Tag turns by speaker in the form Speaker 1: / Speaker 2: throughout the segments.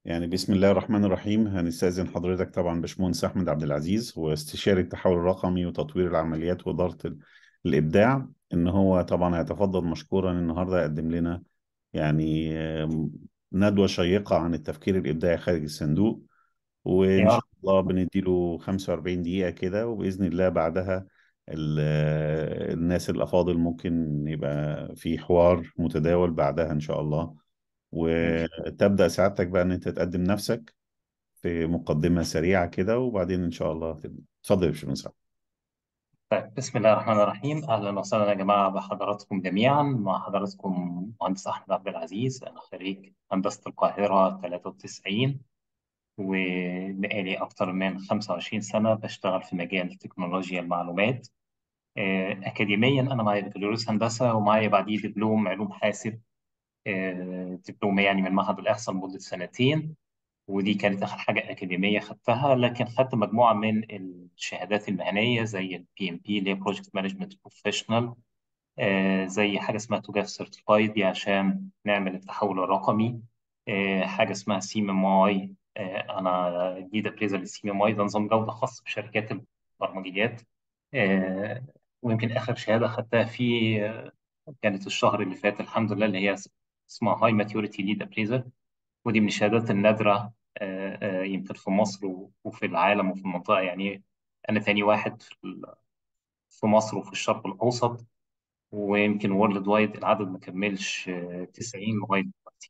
Speaker 1: يعني بسم الله الرحمن الرحيم هنستأذن حضرتك طبعا باشمهندس أحمد عبد العزيز هو استشاري التحول الرقمي وتطوير العمليات وإدارة ال- الإبداع إن هو طبعا هيتفضل مشكورا النهاردة يقدم لنا يعني آم، ندوة شيقة عن التفكير الإبداعي خارج الصندوق وإن
Speaker 2: يا
Speaker 1: شاء
Speaker 2: رب
Speaker 1: الله بنديله 45 دقيقة كده وبإذن الله بعدها ال- الناس الأفاضل ممكن يبقى في حوار متداول بعدها إن شاء الله
Speaker 2: ماشي
Speaker 1: وتبدأ سعادتك بقى إن أنت تقدم نفسك في مقدمة سريعة كده وبعدين إن شاء الله تبدأ اتفضل يا باشمهندس أحمد.
Speaker 2: طيب بسم الله الرحمن الرحيم أهلا وسهلا يا جماعة بحضراتكم جميعا مع حضراتكم مهندس أحمد عبد العزيز أنا خريج هندسة القاهرة 93 وبقالي أكثر من 25 سنة بشتغل في مجال تكنولوجيا المعلومات آه، أكاديميا أنا معايا بكالوريوس هندسة ومعايا بعديه دبلوم علوم حاسب آه، دبلوم يعني من معهد الإحصاء لمدة سنتين ودي كانت آخر حاجة أكاديمية خدتها لكن خدت مجموعة من الشهادات المهنية زي البي ام بي اللي هي بروجكت مانجمنت بروفيشنال زي حاجة اسمها توجاف سيرتيفايد دي عشان نعمل التحول الرقمي آه، حاجة اسمها سي ام اي أنا جديد ابريزر للسي ام اي ده نظام جودة خاص بشركات البرمجيات آه، ويمكن آخر شهادة خدتها فيه آه، كانت الشهر اللي فات الحمد لله اللي هي اسمها هاي ماتيوريتي ليد ابريزر ودي من الشهادات النادرة آه، آه، يمكن في مصر و- وفي العالم وفي المنطقة يعني أنا تاني واحد في ال- في مصر وفي الشرق الأوسط ويمكن وورلد وايد العدد ما كملش آه، 90 لغاية دلوقتي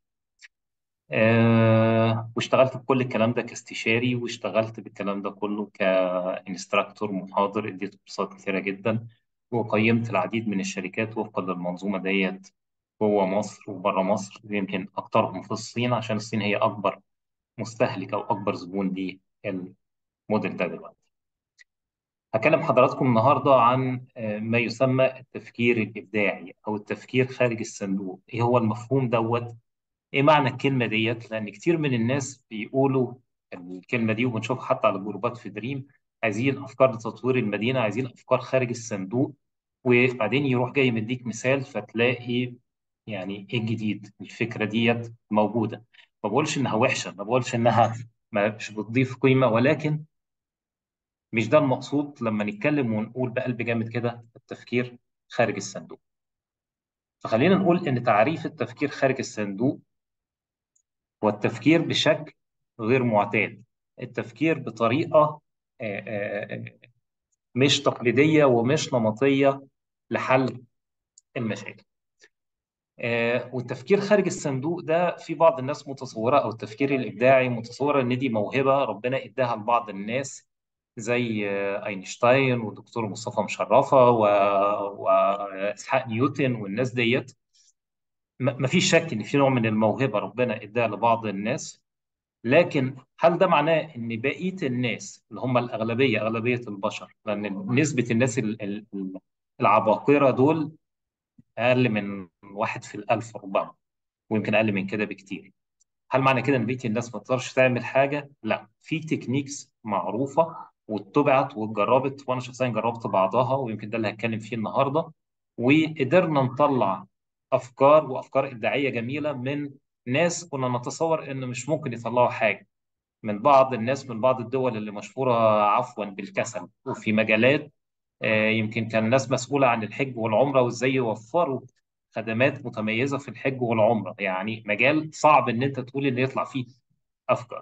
Speaker 2: آه، واشتغلت بكل الكلام ده كاستشاري واشتغلت بالكلام ده كله كانستراكتور محاضر اديت كورسات كثيرة جدا وقيمت العديد من الشركات وفقا للمنظومة ديت جوه مصر وبره مصر يمكن أكترهم في الصين عشان الصين هي أكبر مستهلك او اكبر زبون للموديل ده دلوقتي. هكلم حضراتكم النهارده عن آه، ما يسمى التفكير الابداعي او التفكير خارج الصندوق، ايه هو المفهوم دوت؟ ايه معنى الكلمه ديت؟ لان كتير من الناس بيقولوا الكلمه دي وبنشوفها حتى على جروبات في دريم عايزين افكار لتطوير المدينه، عايزين افكار خارج الصندوق وبعدين يروح جاي مديك مثال فتلاقي يعني ايه الجديد؟ الفكره ديت موجوده. ما بقولش انها وحشه، ما بقولش انها مش بتضيف قيمه ولكن مش ده المقصود لما نتكلم ونقول بقلب جامد كده التفكير خارج الصندوق. فخلينا نقول ان تعريف التفكير خارج الصندوق هو التفكير بشكل غير معتاد. التفكير بطريقه آه، آه، آه، مش تقليديه ومش نمطيه لحل المشاكل. آه، والتفكير خارج الصندوق ده في بعض الناس متصورة أو التفكير الإبداعي متصورة إن دي موهبة ربنا إداها لبعض الناس زي آه، أينشتاين والدكتور مصطفى مشرفة و- وإسحاق نيوتن والناس ديت م- مفيش شك إن في نوع من الموهبة ربنا إداها لبعض الناس لكن هل ده معناه إن بقية الناس اللي هم الأغلبية أغلبية البشر لأن نسبة الناس ال- ال- العباقرة دول أقل من واحد في الألف ربما ويمكن اقل من كده بكتير هل معنى كده ان بقيه الناس ما تقدرش تعمل حاجه لا في تكنيكس معروفه واتبعت واتجربت وانا شخصيا جربت بعضها ويمكن ده اللي هتكلم فيه النهارده وقدرنا نطلع افكار وافكار ابداعيه جميله من ناس كنا نتصور ان مش ممكن يطلعوا حاجه من بعض الناس من بعض الدول اللي مشهوره عفوا بالكسل وفي مجالات آه، يمكن كان ناس مسؤولة عن الحج والعمرة وازاي يوفروا خدمات متميزة في الحج والعمرة يعني مجال صعب ان انت تقول ان يطلع فيه افكار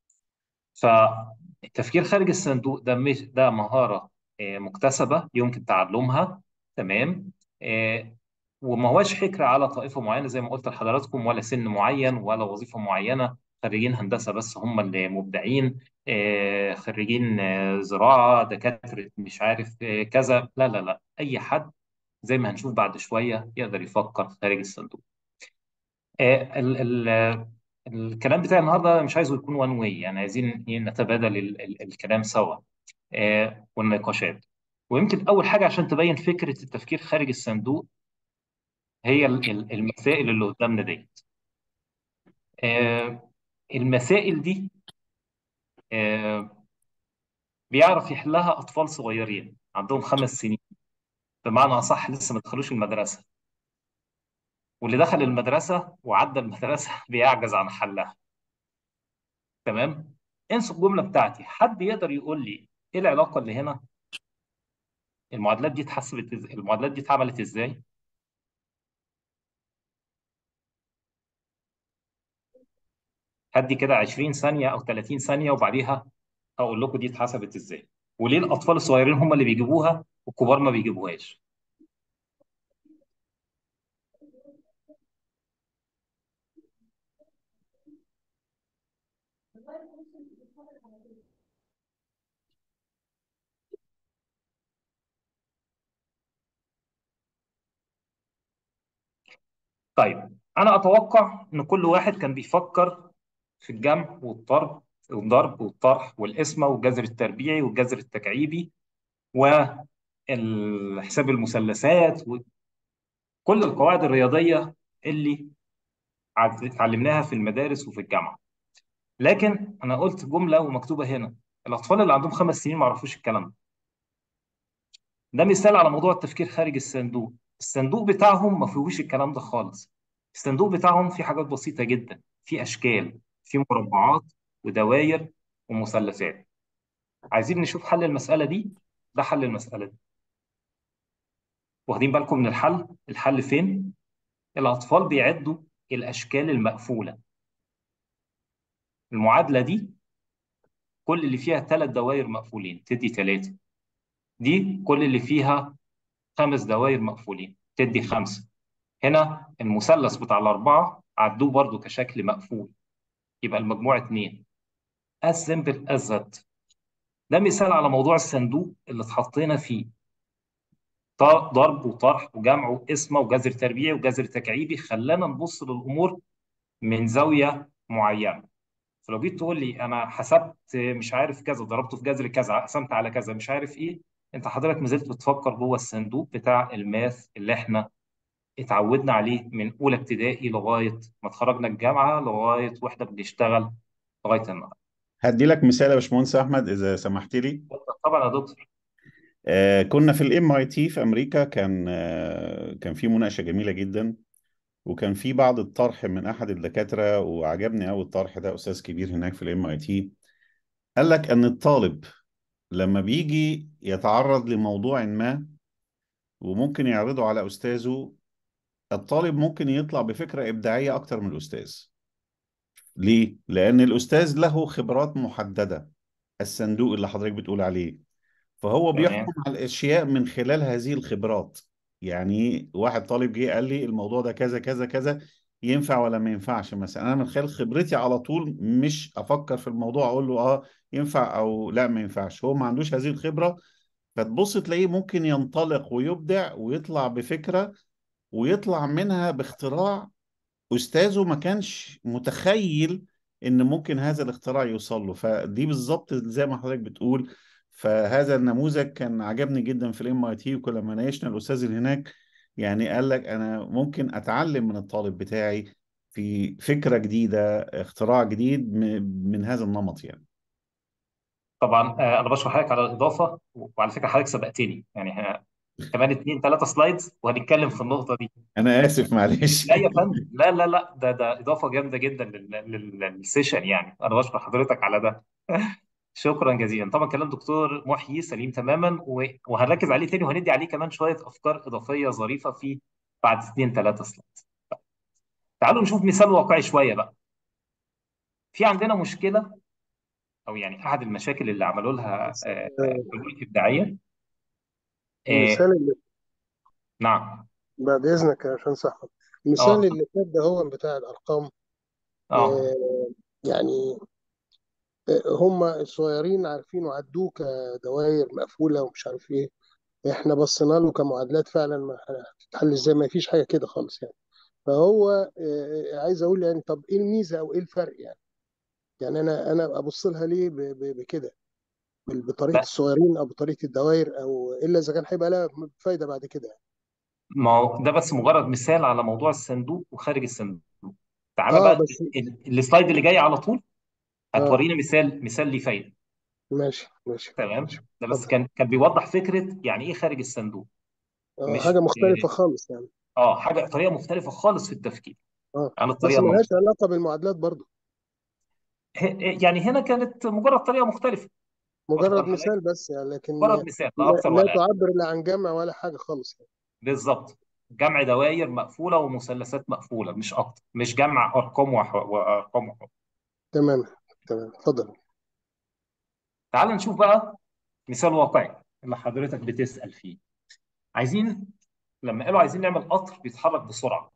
Speaker 2: فالتفكير خارج الصندوق ده مش ده مهارة آه، مكتسبة يمكن تعلمها تمام آه، وما هوش حكر على طائفة معينة زي ما قلت لحضراتكم ولا سن معين ولا وظيفة معينة خريجين هندسة بس هم اللي مبدعين آه، خريجين آه، زراعة دكاترة مش عارف آه، كذا لا لا لا أي حد زي ما هنشوف بعد شوية يقدر يفكر خارج الصندوق آه، ال ال آه، الكلام بتاعي النهارده مش عايزه يكون وان واي يعني عايزين إيه، نتبادل ال ال الكلام سوا آه، والنقاشات ويمكن أول حاجة عشان تبين فكرة التفكير خارج الصندوق هي ال- ال- المسائل اللي قدامنا دي آه، المسائل دي آه، بيعرف يحلها أطفال صغيرين عندهم خمس سنين بمعنى أصح لسه ما دخلوش المدرسة واللي دخل المدرسة وعدى المدرسة بيعجز عن حلها تمام انسوا الجمله بتاعتي حد يقدر يقول لي ايه العلاقه اللي هنا المعادلات دي اتحسبت ازاي المعادلات دي اتعملت ازاي هدي كده 20 ثانيه او 30 ثانيه وبعديها هقول لكم دي اتحسبت ازاي وليه الاطفال الصغيرين هم اللي بيجيبوها والكبار ما بيجيبوهاش طيب انا اتوقع ان كل واحد كان بيفكر في الجمع والضرب والضرب والطرح والقسمه والجذر التربيعي والجذر التكعيبي والحساب المثلثات وكل القواعد الرياضيه اللي اتعلمناها في المدارس وفي الجامعه لكن انا قلت جمله ومكتوبه هنا الاطفال اللي عندهم خمس سنين ما يعرفوش الكلام ده ده مثال على موضوع التفكير خارج الصندوق الصندوق بتاعهم ما فيهوش الكلام ده خالص الصندوق بتاعهم فيه حاجات بسيطة جدا فيه أشكال فيه مربعات ودوائر ومثلثات عايزين نشوف حل المسألة دي ده حل المسألة دي واخدين بالكم من الحل الحل فين الأطفال بيعدوا الأشكال المقفولة المعادلة دي كل اللي فيها ثلاث دوائر مقفولين تدي ثلاثة دي كل اللي فيها خمس دوائر مقفولين تدي خمسة هنا المثلث بتاع الأربعة عدوه برضو كشكل مقفول يبقى المجموع اتنين as simple as that ده مثال على موضوع الصندوق اللي اتحطينا فيه ط- ضرب وطرح وجمع وقسمة وجذر تربيعي وجذر تكعيبي خلانا نبص للأمور من زاوية معينة فلو جيت تقول لي أنا حسبت مش عارف كذا ضربته في جذر كذا قسمت على كذا مش عارف إيه أنت حضرتك ما زلت بتفكر جوه الصندوق بتاع الماث اللي إحنا اتعودنا عليه من اولى ابتدائي لغايه ما اتخرجنا الجامعه لغايه واحنا بنشتغل لغايه النهارده
Speaker 1: هدي لك مثال يا باشمهندس احمد اذا سمحت لي
Speaker 2: طبعا يا دكتور
Speaker 1: آه كنا في الام اي تي في امريكا كان آه كان في مناقشه جميله جدا وكان في بعض الطرح من احد الدكاتره وعجبني قوي الطرح ده استاذ كبير هناك في الام اي تي قال لك ان الطالب لما بيجي يتعرض لموضوع ما وممكن يعرضه على استاذه الطالب ممكن يطلع بفكره ابداعيه اكتر من الاستاذ ليه؟ لأن الأستاذ له خبرات محددة الصندوق اللي حضرتك بتقول عليه فهو
Speaker 2: تمام
Speaker 1: بيحكم على الأشياء من خلال هذه الخبرات يعني واحد طالب جه قال لي الموضوع ده كذا كذا كذا ينفع ولا ما ينفعش مثلا أنا من خلال خبرتي على طول مش أفكر في الموضوع أقول له آه ينفع أو لا ما ينفعش هو ما عندوش هذه الخبرة فتبص تلاقيه ممكن ينطلق ويبدع ويطلع بفكرة ويطلع منها باختراع استاذه ما كانش متخيل ان ممكن هذا الاختراع يوصل له فدي بالظبط زي ما حضرتك بتقول فهذا النموذج كان عجبني جدا في الام اي تي وكلما ناقشنا الاستاذ اللي هناك يعني قال لك انا ممكن اتعلم من الطالب بتاعي في فكره جديده اختراع جديد م- من هذا النمط يعني
Speaker 2: طبعا آه، انا بشكر حضرتك على الاضافه وعلى فكره حضرتك سبقتني يعني ها- كمان اثنين ثلاثه سلايدز وهنتكلم في النقطه دي
Speaker 1: انا اسف معلش
Speaker 2: لا يا فندم لا لا لا ده ده اضافه جامده جدا لل- لل- للسيشن يعني انا بشكر حضرتك على ده شكرا جزيلا طبعا كلام دكتور محيي سليم تماما و- وهنركز عليه تاني وهندي عليه كمان شويه افكار اضافيه ظريفه في بعد اثنين ثلاثه سلايدز تعالوا نشوف مثال واقعي شويه بقى في عندنا مشكله او يعني احد المشاكل اللي عملوا لها
Speaker 3: بس
Speaker 2: آه،
Speaker 3: آه،
Speaker 2: حلول ابداعيه آه،
Speaker 3: المثال اللي
Speaker 2: نعم
Speaker 3: بعد إذنك يا باشمهندس أحمد المثال
Speaker 2: اه
Speaker 3: اللي فات ده هو بتاع الأرقام
Speaker 2: اه
Speaker 3: آه، يعني آه، هم الصغيرين عارفين وعدوه كدوائر مقفولة ومش عارف إيه إحنا بصينا له كمعادلات فعلا ما هتتحل إزاي ما فيش حاجة كده خالص يعني فهو آه، عايز أقول يعني طب إيه الميزة أو إيه الفرق يعني يعني أنا أنا أبص لها ليه ب- ب- بكده بال- بطريقة
Speaker 2: لا
Speaker 3: الصغيرين أو بطريقة الدوائر أو إلا إذا كان هيبقى لها فايدة بعد كده يعني.
Speaker 2: ما هو ده بس مجرد مثال على موضوع الصندوق وخارج الصندوق تعالى
Speaker 3: اه
Speaker 2: بقى
Speaker 3: بس
Speaker 2: ال- السلايد اللي جاي على طول
Speaker 3: اه
Speaker 2: هتورينا مثال مثال ليه فايده
Speaker 3: ماشي ماشي
Speaker 2: تمام
Speaker 3: ماشي
Speaker 2: ده بس
Speaker 3: اتفضل
Speaker 2: كان كان بيوضح فكره يعني ايه خارج الصندوق
Speaker 3: اه
Speaker 2: مش
Speaker 3: حاجة مختلفة خالص يعني
Speaker 2: اه حاجه طريقه مختلفه خالص في التفكير
Speaker 3: اه
Speaker 2: عن
Speaker 3: بس
Speaker 2: الطريقه
Speaker 3: ملهاش
Speaker 2: المعتاده
Speaker 3: علاقة بالمعادلات برضو
Speaker 2: يعني هنا كانت مجرد طريقه مختلفه واخد
Speaker 3: مجرد
Speaker 2: بال حضرتك
Speaker 3: مثال بس يعني لكن
Speaker 2: مجرد مثال لا
Speaker 3: لا,
Speaker 2: اكثر
Speaker 3: لا
Speaker 2: ولا اقل
Speaker 3: تعبر لا عن جمع ولا حاجة خالص يعني.
Speaker 2: بالظبط جمع دوائر مقفوله ومثلثات مقفوله مش اكتر مش جمع ارقام وح- وارقام وحروف
Speaker 3: تمام تمام اتفضل
Speaker 2: تعال نشوف بقى مثال واقعي اللي حضرتك بتسال فيه عايزين لما قالوا عايزين نعمل قطر بيتحرك بسرعه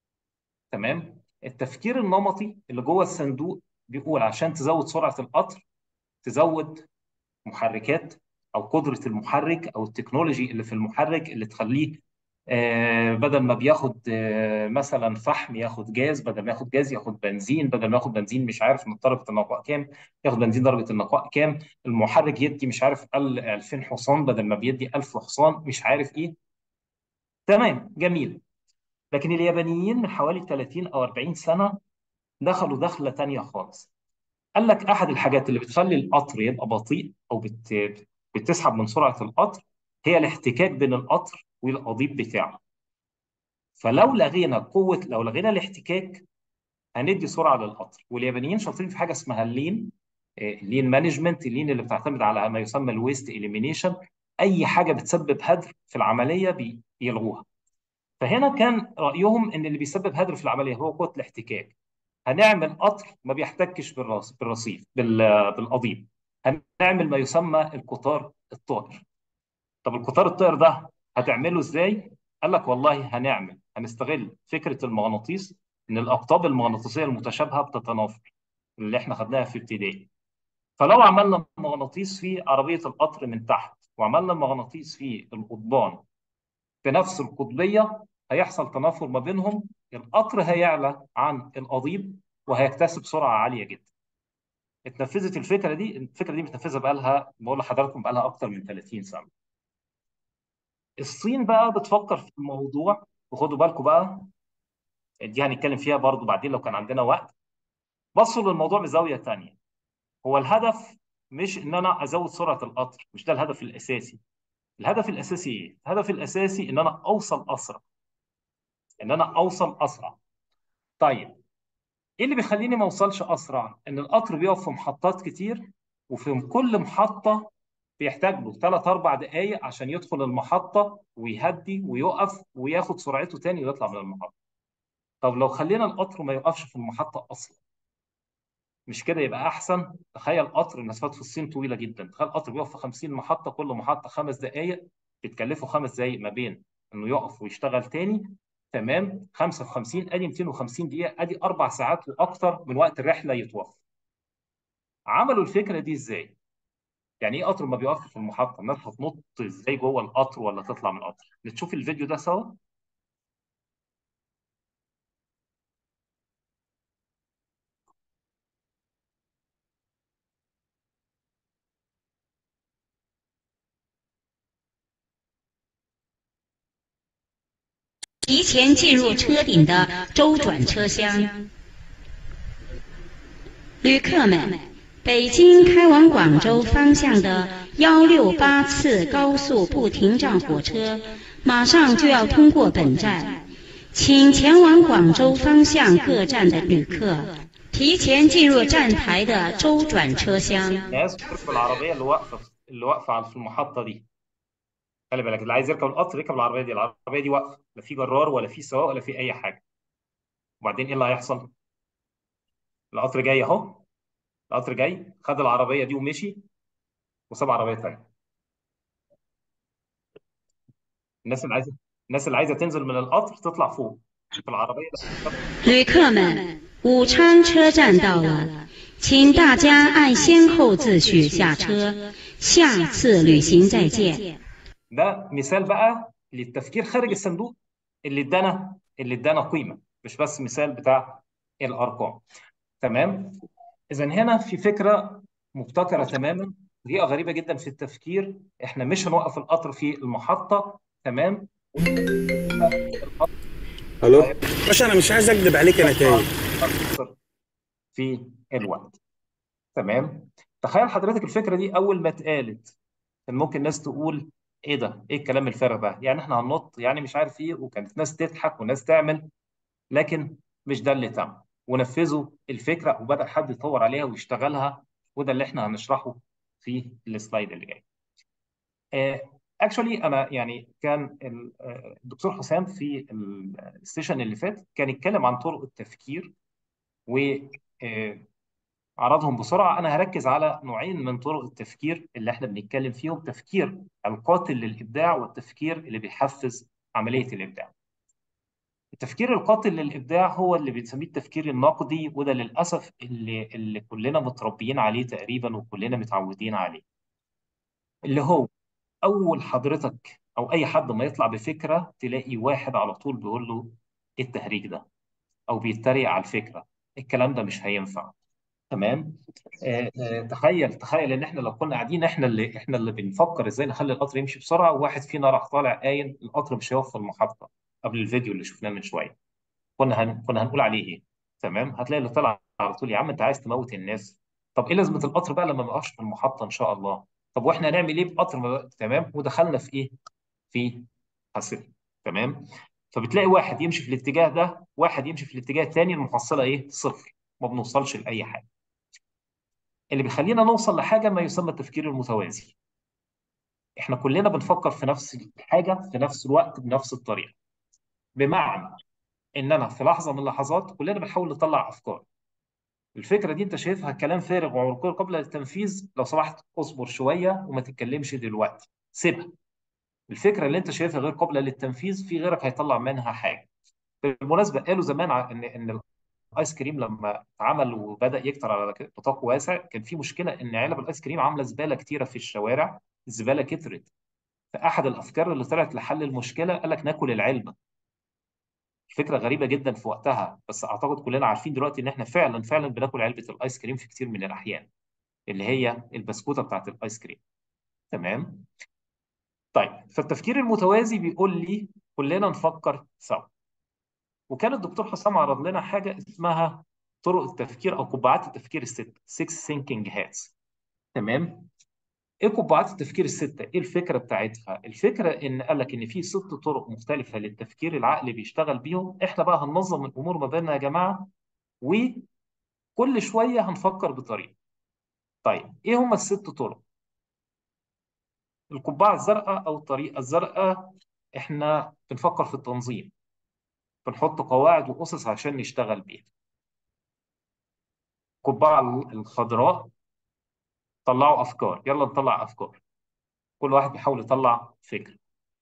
Speaker 2: تمام التفكير النمطي اللي جوه الصندوق بيقول عشان تزود سرعه القطر تزود محركات او قدره المحرك او التكنولوجي اللي في المحرك اللي تخليه آه، بدل ما بياخد آه، مثلا فحم ياخد جاز بدل ما ياخد جاز ياخد بنزين بدل ما ياخد بنزين مش عارف من درجه النقاء كام ياخد بنزين درجه النقاء كام المحرك يدي مش عارف قل 2000 حصان بدل ما بيدي 1000 حصان مش عارف ايه تمام جميل لكن اليابانيين من حوالي 30 او 40 سنه دخلوا دخله تانية خالص قال لك احد الحاجات اللي بتخلي القطر يبقى بطيء او بت... بتسحب من سرعه القطر هي الاحتكاك بين القطر والقضيب بتاعه فلو لغينا قوه لو لغينا الاحتكاك هندي سرعه للقطر واليابانيين شاطرين في حاجه اسمها اللين اللين مانجمنت اللين اللي بتعتمد على ما يسمى الويست اليمينيشن اي حاجه بتسبب هدر في العمليه بي- بيلغوها فهنا كان رايهم ان اللي بيسبب هدر في العمليه هو قوه الاحتكاك هنعمل قطر ما بيحتكش بالراس بالرصيف بال- بالقضيب هنعمل ما يسمى القطار الطائر طب القطار الطائر ده هتعمله ازاي قال لك والله هنعمل هنستغل فكره المغناطيس ان الاقطاب المغناطيسيه المتشابهه بتتنافر اللي احنا خدناها في ابتدائي فلو عملنا مغناطيس في عربيه القطر من تحت وعملنا مغناطيس في القضبان بنفس القطبيه هيحصل تنافر ما بينهم القطر هيعلى عن القضيب وهيكتسب سرعه عاليه جدا اتنفذت الفكره دي الفكره دي متنفذه بقى لها بقول لحضراتكم بقى لها اكتر من 30 سنه الصين بقى بتفكر في الموضوع وخدوا بالكم بقى دي هنتكلم فيها برضو بعدين لو كان عندنا وقت بصوا للموضوع بزاويه تانية هو الهدف مش ان انا ازود سرعه القطر مش ده الهدف الاساسي الهدف الاساسي ايه الهدف الاساسي ان انا اوصل اسرع ان انا اوصل اسرع طيب ايه اللي بيخليني ما اوصلش اسرع ان القطر بيقف في محطات كتير وفي كل محطه بيحتاج له 3 4 دقائق عشان يدخل المحطه ويهدي ويقف وياخد سرعته تاني ويطلع من المحطه طب لو خلينا القطر ما يوقفش في المحطه اصلا مش كده يبقى احسن تخيل قطر المسافات في الصين طويله جدا تخيل قطر بيقف في 50 محطه كل محطه خمس دقائق بتكلفه خمس دقائق ما بين انه يقف ويشتغل تاني تمام 55 ادي 250 دقيقه ادي اربع ساعات واكتر من وقت الرحله يتوفر عملوا الفكره دي ازاي؟ يعني ايه قطر ما بيقفش في المحطه؟ الناس هتنط ازاي جوه القطر ولا تطلع من القطر؟ نشوف الفيديو ده سوا
Speaker 4: “提前进入车顶的周转车厢。旅客们，北京开往广州方向的幺六八次高速不停站火车马上就要通过本站，请前往广州方向各站的旅客提前进入站台的周转车厢。
Speaker 2: ناس بتركب العربيه اللي واقفه اللي واقفه في المحطه دي خلي بالك اللي عايز يركب القطر يركب العربيه دي العربيه دي واقفه لا في جرار ولا في سواق ولا في اي حاجه وبعدين ايه اللي هيحصل القطر جاي اهو القطر جاي خد العربيه دي ومشي وساب عربيه ثانيه الناس اللي عايزه الناس اللي عايزه تنزل من القطر تطلع فوق في العربيه ده
Speaker 4: 旅客们，武昌车站到了，请大家按先后次序下车，下次旅行再见。
Speaker 2: ده مثال بقى للتفكير خارج الصندوق اللي ادانا اللي ادانا قيمه مش بس مثال بتاع الارقام تمام اذا هنا في فكره مبتكره تماما طريقه غريبه جدا في التفكير احنا مش هنوقف القطر في المحطه تمام
Speaker 5: الو باشا انا مش عايز اكذب عليك انا تايه
Speaker 2: في الوقت تمام تخيل حضرتك الفكره دي اول ما اتقالت كان ممكن ناس تقول ايه ده ايه الكلام الفارغ ده يعني احنا هننط يعني مش عارف ايه وكانت ناس تضحك وناس تعمل لكن مش ده اللي تم ونفذوا الفكره وبدا حد يطور عليها ويشتغلها وده اللي احنا هنشرحه في السلايد اللي جاي. اكشولي انا يعني كان ال- آه، الدكتور حسام في السيشن اللي فات كان يتكلم عن طرق التفكير وعرضهم بسرعه انا هركز على نوعين من طرق التفكير اللي احنا بنتكلم فيهم تفكير القاتل للابداع والتفكير اللي بيحفز عمليه الابداع. التفكير القاتل للابداع هو اللي بنسميه التفكير النقدي وده للاسف اللي اللي كلنا متربيين عليه تقريبا وكلنا متعودين عليه. اللي هو اول حضرتك او اي حد ما يطلع بفكره تلاقي واحد على طول بيقول له ايه التهريج ده او بيتريق على الفكره الكلام ده مش هينفع تمام آه آه تخيل تخيل ان احنا لو كنا قاعدين احنا اللي احنا اللي بنفكر ازاي نخلي القطر يمشي بسرعه وواحد فينا راح طالع قايل القطر مش هيقف في المحطه قبل الفيديو اللي شفناه من شويه كنا هن... كنا هنقول عليه ايه تمام هتلاقي اللي طلع على طول يا عم انت عايز تموت الناس طب ايه لازمه القطر بقى لما ما يقفش في المحطه ان شاء الله طب واحنا هنعمل ايه بقطر ما... تمام ودخلنا في ايه في حسن تمام فبتلاقي واحد يمشي في الاتجاه ده واحد يمشي في الاتجاه الثاني المحصله ايه صفر ما بنوصلش لاي حاجه اللي بيخلينا نوصل لحاجه ما يسمى التفكير المتوازي احنا كلنا بنفكر في نفس الحاجه في نفس الوقت بنفس الطريقه بمعنى ان انا في لحظه من اللحظات كلنا بنحاول نطلع افكار الفكره دي انت شايفها كلام فارغ وعرقله قبل التنفيذ لو سمحت اصبر شويه وما تتكلمش دلوقتي سيبها الفكره اللي انت شايفها غير قابله للتنفيذ في غيرك هيطلع منها حاجه بالمناسبه قالوا زمان ع- ان ان الايس كريم لما اتعمل وبدا يكتر على نطاق واسع كان في مشكله ان علب الايس كريم عامله زباله كتيره في الشوارع الزباله كترت فاحد الافكار اللي طلعت لحل المشكله قال لك ناكل العلبه فكره غريبه جدا في وقتها بس اعتقد كلنا عارفين دلوقتي ان احنا فعلا فعلا بناكل علبه الايس كريم في كتير من الاحيان اللي هي البسكوته بتاعت الايس كريم تمام طيب فالتفكير المتوازي بيقول لي كلنا نفكر سوا وكان الدكتور حسام عرض لنا حاجه اسمها طرق التفكير او قبعات التفكير الست 6 ثينكينج هاتس تمام ايه قبعات التفكير السته ايه الفكره بتاعتها الفكره ان قال لك ان في ست طرق مختلفه للتفكير العقل بيشتغل بيهم احنا بقى هننظم الامور ما بيننا يا جماعه وكل شويه هنفكر بطريقه طيب ايه هم الست طرق القبعه الزرقاء او الطريقه الزرقاء احنا بنفكر في التنظيم بنحط قواعد واسس عشان نشتغل بيها القبعه الخضراء طلعوا افكار يلا نطلع افكار كل واحد بيحاول يطلع فكره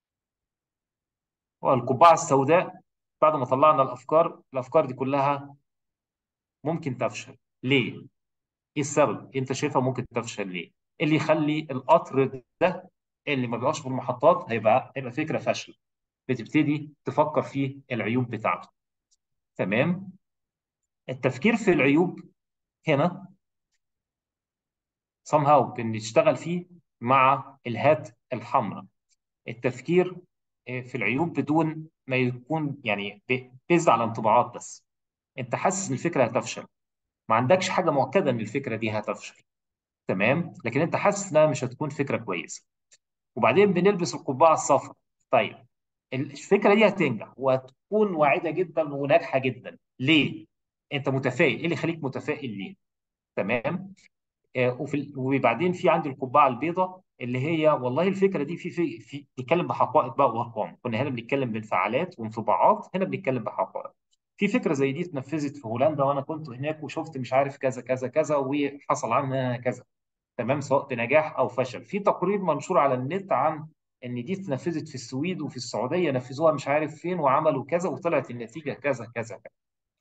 Speaker 2: والقبعه السوداء بعد ما طلعنا الافكار الافكار دي كلها ممكن تفشل ليه ايه السبب انت شايفها ممكن تفشل ليه إيه اللي يخلي القطر ده اللي ما بيقفش في المحطات هيبقى هيبقى فكره فاشله بتبتدي تفكر في العيوب بتاعته تمام التفكير في العيوب هنا somehow بنشتغل فيه مع الهات الحمراء التفكير في العيوب بدون ما يكون يعني بيز على انطباعات بس انت حاسس ان الفكره هتفشل ما عندكش حاجه مؤكده ان الفكره دي هتفشل تمام لكن انت حاسس انها مش هتكون فكره كويسه وبعدين بنلبس القبعه الصفراء طيب الفكره دي هتنجح وهتكون واعده جدا وناجحه جدا ليه انت متفائل ايه اللي يخليك متفائل ليه تمام آه وفي وبعدين في عندي القبعه البيضاء اللي هي والله الفكره دي في في في بنتكلم بحقائق بقى وارقام كنا هنا بنتكلم بانفعالات وانطباعات هنا بنتكلم بحقائق في فكره زي دي اتنفذت في هولندا وانا كنت هناك وشفت مش عارف كذا كذا كذا وحصل عنها كذا تمام سواء بنجاح او فشل في تقرير منشور على النت عن ان دي اتنفذت في السويد وفي السعوديه نفذوها مش عارف فين وعملوا كذا وطلعت النتيجه كذا كذا كذا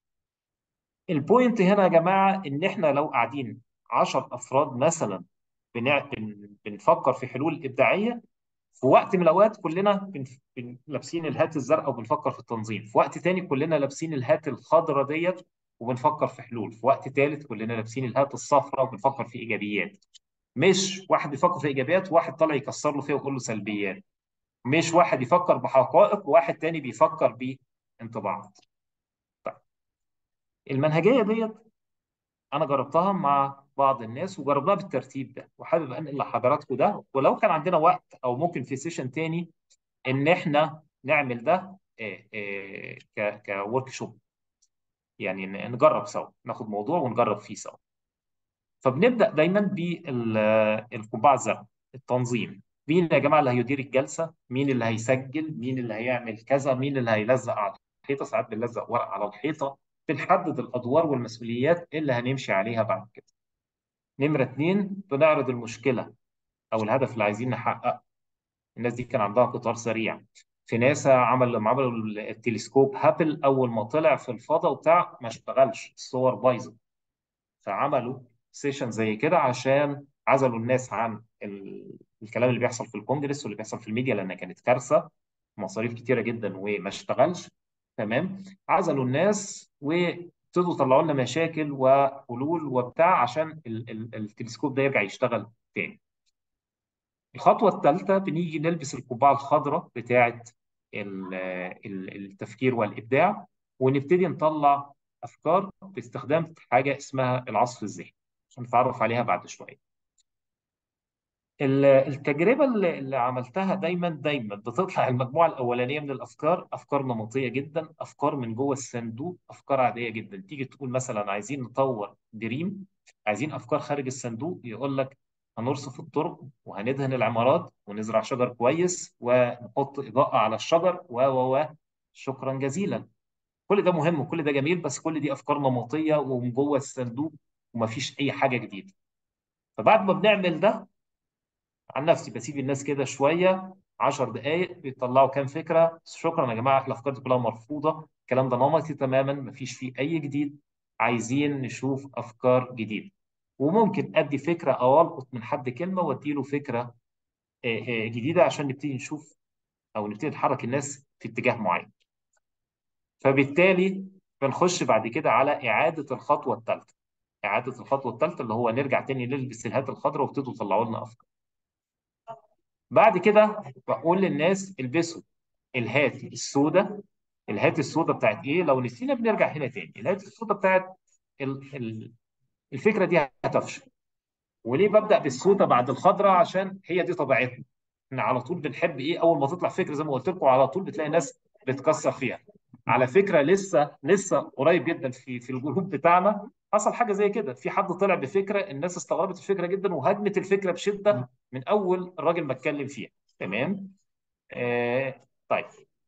Speaker 2: البوينت هنا يا جماعه ان احنا لو قاعدين 10 افراد مثلا بنع... بن... بنفكر في حلول ابداعيه في وقت من الاوقات كلنا بن... بن... لابسين الهات الزرقاء وبنفكر في التنظيم في وقت تاني كلنا لابسين الهات الخضراء ديت وبنفكر في حلول في وقت ثالث كلنا لابسين الهات الصفراء وبنفكر في ايجابيات مش واحد بيفكر في ايجابيات وواحد طالع يكسر له فيها ويقول له سلبيات مش واحد يفكر بحقائق وواحد تاني بيفكر بانطباعات طيب المنهجيه ديت انا جربتها مع بعض الناس وجربناها بالترتيب ده وحابب انقل لحضراتكم ده ولو كان عندنا وقت او ممكن في سيشن تاني ان احنا نعمل ده كورك شوب يعني ن- نجرب سوا ناخد موضوع ونجرب فيه سوا فبنبدأ دايما بالقبعة الزرقاء التنظيم مين يا جماعة اللي هيدير الجلسة مين اللي هيسجل مين اللي هيعمل كذا مين اللي هيلزق على الحيطة ساعات بنلزق ورق على الحيطة بنحدد الأدوار والمسؤوليات اللي هنمشي عليها بعد كده نمرة اتنين بنعرض المشكلة أو الهدف اللي عايزين نحققه الناس دي كان عندها قطار سريع في ناسا عمل لما عملوا التلسكوب هابل أول ما طلع في الفضاء وبتاع ما اشتغلش الصور بايظة فعملوا سيشن زي كده عشان عزلوا الناس عن ال... الكلام اللي بيحصل في الكونجرس واللي بيحصل في الميديا لأنها كانت كارثة مصاريف كتيرة جدا وما اشتغلش تمام عزلوا الناس وابتدوا يطلعوا لنا مشاكل وحلول وبتاع عشان ال... ال... التلسكوب ده يرجع يشتغل تاني الخطوة الثالثة بنيجي نلبس القبعة الخضراء بتاعة ال- ال- التفكير والإبداع ونبتدي نطلع أفكار باستخدام حاجة اسمها العصف الذهني عشان نتعرف عليها بعد شوية. ال- التجربة اللي اللي عملتها دايما دايما بتطلع المجموعة الأولانية من الأفكار أفكار نمطية جدا أفكار من جوه الصندوق أفكار عادية جدا تيجي تقول مثلا عايزين نطور دريم عايزين أفكار خارج الصندوق يقول لك هنرصف الطرق وهندهن العمارات ونزرع شجر كويس ونحط إضاءة على الشجر و و و شكرا جزيلا كل ده مهم وكل ده جميل بس كل دي أفكار نمطية ومن جوه الصندوق ومفيش أي حاجة جديدة فبعد ما بنعمل ده عن نفسي بسيب الناس كده شويه 10 دقائق بيطلعوا كام فكره شكرا يا جماعه الافكار دي كلها مرفوضه الكلام ده نمطي تماما مفيش فيه اي جديد عايزين نشوف افكار جديده وممكن ادي فكره او القط من حد كلمه واديله فكره آه، آه، جديده عشان نبتدي نشوف او نبتدي نحرك الناس في اتجاه معين فبالتالي بنخش بعد كده على اعاده الخطوه الثالثه اعاده الخطوه الثالثه اللي هو نرجع تاني نلبس الهات الخضراء وابتدوا يطلعوا لنا افكار بعد كده بقول للناس البسوا الهات السوداء الهات السوداء بتاعت ايه لو نسينا بنرجع هنا تاني الهات السوداء بتاعت ال... ال... الفكره دي هتفشل وليه ببدا بالسوداء بعد الخضراء عشان هي دي طبيعتنا احنا على طول بنحب ايه اول ما تطلع فكره زي ما قلت لكم على طول بتلاقي ناس بتكسر فيها على فكره لسه لسه قريب جدا في في الجروب بتاعنا حصل حاجه زي كده في حد طلع بفكره الناس استغربت الفكره جدا وهاجمت الفكره بشده من اول الراجل ما اتكلم فيها تمام آه طيب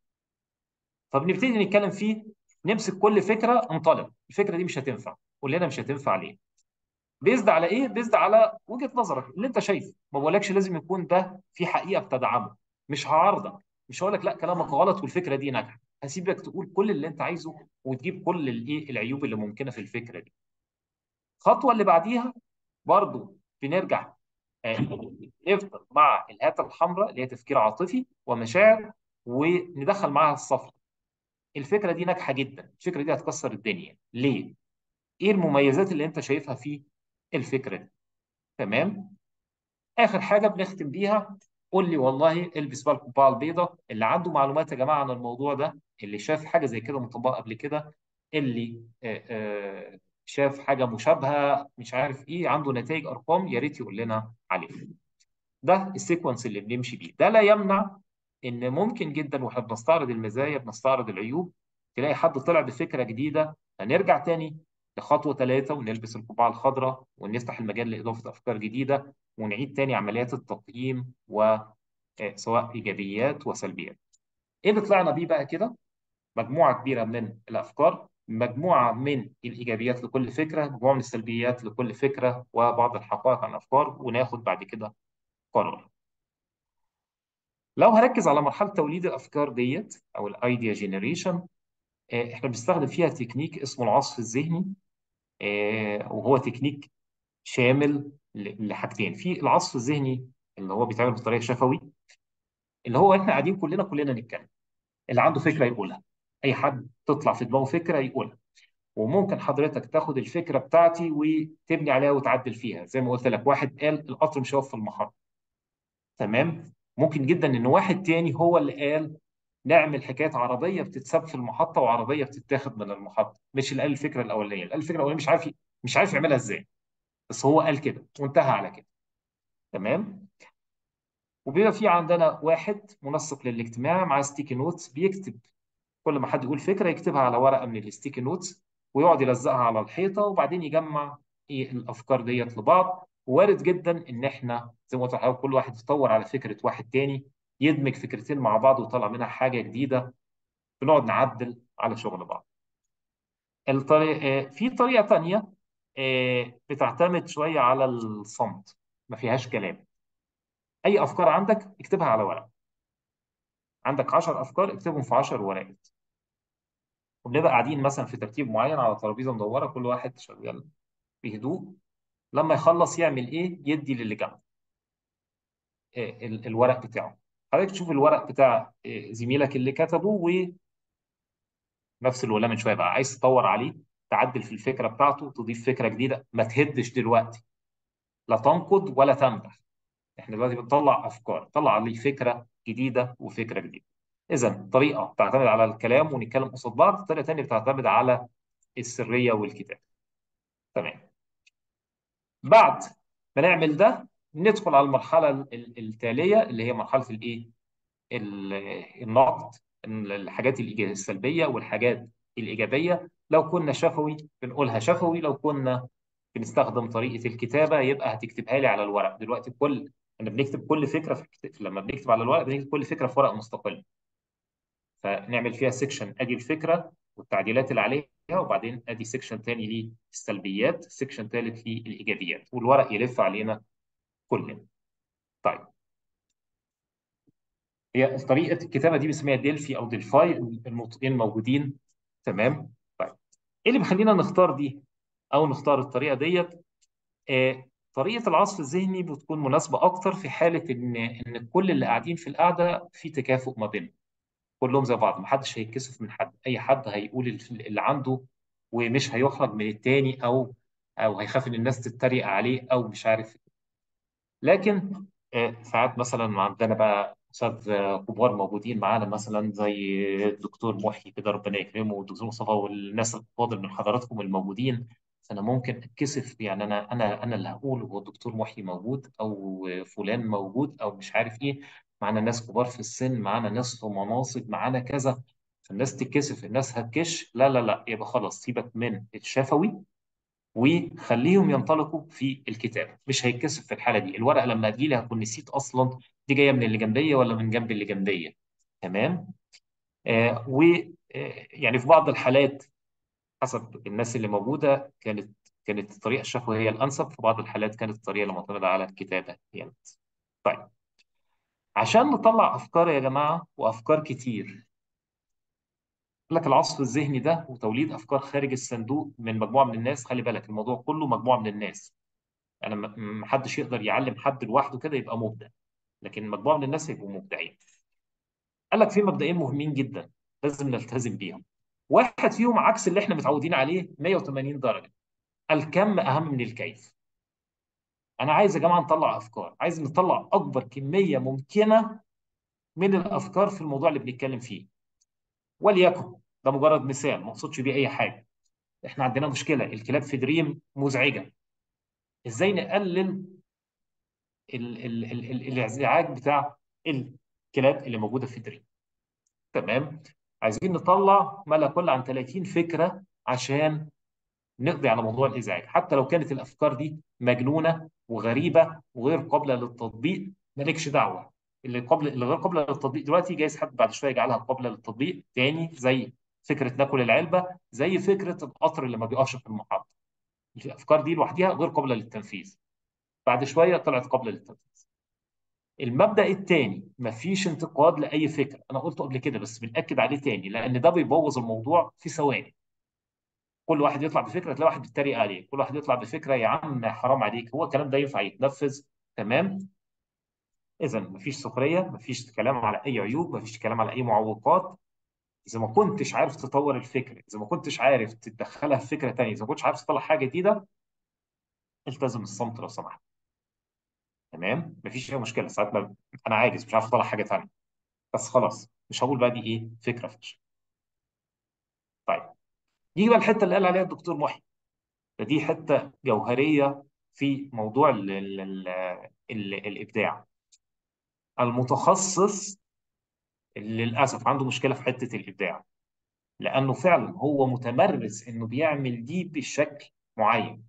Speaker 2: فبنبتدي نتكلم فيه نمسك كل فكره انطلق الفكره دي مش هتنفع كلنا مش هتنفع ليه بيزد على ايه بيزد على وجهه نظرك اللي انت شايفه ما بقولكش لازم يكون ده في حقيقه بتدعمه مش هعارضك مش هقول لك لا كلامك غلط والفكره دي ناجحه هسيبك تقول كل اللي انت عايزه وتجيب كل الايه العيوب اللي ممكنه في الفكره دي الخطوه اللي بعديها برضو بنرجع آه، نفضل مع الهاته الحمراء اللي هي تفكير عاطفي ومشاعر وندخل معاها الصفر الفكره دي ناجحه جدا الفكره دي هتكسر الدنيا ليه ايه المميزات اللي انت شايفها في الفكره دي تمام اخر حاجه بنختم بيها قول لي والله البس بقى القبعه البيضاء اللي عنده معلومات يا جماعه عن الموضوع ده اللي شاف حاجه زي كده مطبقه قبل كده اللي آه، آه، شاف حاجه مشابهه مش عارف ايه عنده نتائج ارقام يا ريت يقول لنا عليها ده السيكونس اللي بنمشي بيه ده لا يمنع ان ممكن جدا واحنا بنستعرض المزايا بنستعرض العيوب تلاقي حد طلع بفكره جديده هنرجع تاني لخطوه ثلاثه ونلبس القبعه الخضراء ونفتح المجال لاضافه افكار جديده ونعيد تاني عمليات التقييم وسواء ايجابيات وسلبيات. ايه اللي طلعنا بيه بقى كده؟ مجموعه كبيره من الافكار، مجموعه من الايجابيات لكل فكره، مجموعه من السلبيات لكل فكره وبعض الحقائق عن الافكار وناخد بعد كده قرار. لو هركز على مرحله توليد الافكار ديت او الايديا جينيريشن احنا بنستخدم فيها تكنيك اسمه العصف الذهني آه، وهو تكنيك شامل ل- لحاجتين في العصف الذهني اللي هو بيتعمل بطريقه شفوي اللي هو احنا قاعدين كلنا كلنا نتكلم اللي عنده فكره يقولها اي حد تطلع في دماغه فكره يقولها وممكن حضرتك تاخد الفكره بتاعتي وتبني عليها وتعدل فيها زي ما قلت لك واحد قال القطر مش هيقف في المحطه تمام ممكن جدا ان واحد تاني هو اللي قال نعمل حكايه عربيه بتتساب في المحطه وعربيه بتتاخد من المحطه مش اللي قال الفكره الاولانيه اللي قال الفكره الاولانيه مش عارف ي- مش عارف يعملها ازاي بس هو قال كده وانتهى على كده تمام وبيبقى في عندنا واحد منسق للاجتماع مع ستيكي نوتس بيكتب كل ما حد يقول فكره يكتبها على ورقه من الستيكي نوتس ويقعد يلزقها على الحيطه وبعدين يجمع ايه الافكار ديت لبعض وارد جدا ان احنا زي ما قلت لحضرتك كل واحد يتطور على فكره واحد تاني يدمج فكرتين مع بعض ويطلع منها حاجه جديده بنقعد نعدل على شغل بعض. الطريق في طريقه تانيه آه، بتعتمد شويه على الصمت ما فيهاش كلام. اي افكار عندك اكتبها على ورق. عندك 10 افكار اكتبهم في 10 ورقات. وبنبقى قاعدين مثلا في ترتيب معين على ترابيزه مدوره كل واحد شغال بهدوء لما يخلص يعمل ايه يدي للي جنبه آه، ال- الورق بتاعه حضرتك تشوف الورق بتاع آه، زميلك اللي كتبه ونفس اللي قلنا من شويه بقى عايز تطور عليه تعدل في الفكره بتاعته تضيف فكره جديده ما تهدش دلوقتي لا تنقد ولا تمدح احنا دلوقتي بنطلع افكار طلع عليه فكره جديده وفكره جديده اذا طريقه بتعتمد على الكلام ونتكلم قصاد بعض طريقه ثانيه بتعتمد على السريه والكتاب تمام بعد ما نعمل ده ندخل على المرحله ال- ال- التاليه اللي هي مرحله الايه ال- النقد الحاجات الإيجابية- السلبيه والحاجات الايجابيه لو كنا شفوي بنقولها شفوي لو كنا بنستخدم طريقه الكتابه يبقى هتكتبها لي على الورق دلوقتي كل احنا بنكتب كل فكره في الكتاب لما بنكتب على الورق بنكتب كل فكره في ورق مستقل فنعمل فيها سيكشن ادي الفكره والتعديلات اللي عليها وبعدين ادي سيكشن تاني للسلبيات سيكشن ثالث للايجابيات والورق يلف علينا كلنا طيب هي طريقه الكتابه دي بنسميها ديلفي او ديلفاي النطقين موجودين تمام طيب ايه اللي بيخلينا نختار دي او نختار الطريقه ديت آه طريقه العصف الذهني بتكون مناسبه اكتر في حاله ان ان كل اللي قاعدين في القعده في تكافؤ ما بينهم كلهم زي بعض محدش هيتكسف من حد اي حد هيقول اللي عنده ومش هيحرج من التاني او او هيخاف ان الناس تتريق عليه او مش عارف لكن آه، ساعات مثلا عندنا بقى أساتذة كبار موجودين معانا مثلا زي الدكتور محي كده ربنا يكرمه والدكتور مصطفى والناس الفاضل من حضراتكم الموجودين فأنا ممكن أتكسف يعني أنا أنا أنا اللي هقول هو الدكتور محي موجود أو فلان موجود أو مش عارف إيه معانا ناس كبار في السن معانا ناس في مناصب معانا كذا فالناس تتكسف الناس هتكش لا لا لا يبقى خلاص سيبك من الشفوي وخليهم ينطلقوا في الكتابه مش هيتكسف في الحاله دي الورقه لما تجي لي هكون نسيت اصلا دي جايه من اللي جنبيه ولا من جنب اللي جنبيه تمام آه و آه يعني في بعض الحالات حسب الناس اللي موجوده كانت كانت الطريقه الشفويه هي الانسب في بعض الحالات كانت الطريقه المعتمده على الكتابه هي الأنسب. طيب عشان نطلع افكار يا جماعه وافكار كتير لك العصف الذهني ده وتوليد افكار خارج الصندوق من مجموعه من الناس خلي بالك الموضوع كله مجموعه من الناس انا ما حدش يقدر يعلم حد لوحده كده يبقى مبدع لكن مجموعه من الناس هيبقوا مبدعين قال لك في مبدئين مهمين جدا لازم نلتزم بيهم واحد فيهم عكس اللي احنا متعودين عليه 180 درجه الكم اهم من الكيف انا عايز يا جماعه نطلع افكار عايز نطلع اكبر كميه ممكنه من الافكار في الموضوع اللي بنتكلم فيه وليكن ده مجرد مثال ما اقصدش بيه اي حاجه احنا عندنا مشكله الكلاب في دريم مزعجه ازاي نقلل ال ال ال ال الازعاج بتاع الكلاب اللي موجوده في دريم تمام عايزين نطلع ما لا يقل عن 30 فكره عشان نقضي على موضوع الازعاج حتى لو كانت الافكار دي مجنونه وغريبه وغير قابله للتطبيق مالكش دعوه اللي قبل اللي غير قابله للتطبيق دلوقتي جايز حد بعد شويه يجعلها قابله للتطبيق تاني زي فكره ناكل العلبه زي فكره القطر اللي ما بيقفش في المحطه الافكار دي لوحدها غير قابله للتنفيذ بعد شويه طلعت قابله للتنفيذ المبدا الثاني مفيش انتقاد لاي فكره انا قلته قبل كده بس بناكد عليه تاني لان ده بيبوظ الموضوع في ثواني كل واحد يطلع بفكره تلاقي واحد بيتريق عليه كل واحد يطلع بفكره يا عم حرام عليك هو الكلام ده ينفع يتنفذ تمام اذا مفيش سخريه مفيش كلام على اي عيوب مفيش كلام على اي معوقات اذا ما كنتش عارف تطور الفكره اذا ما كنتش عارف تدخلها في فكره ثانيه اذا ما كنتش عارف تطلع حاجه جديده التزم الصمت لو سمحت تمام مفيش اي مشكله ساعات ما انا عاجز مش عارف اطلع حاجه ثانيه بس خلاص مش هقول بقى دي ايه فكره فاشله طيب يجي بقى الحته اللي قال عليها الدكتور محي دي حته جوهريه في موضوع ال ال ال ال الابداع المتخصص للاسف عنده مشكله في حته الابداع لانه فعلا هو متمرس انه بيعمل دي بشكل معين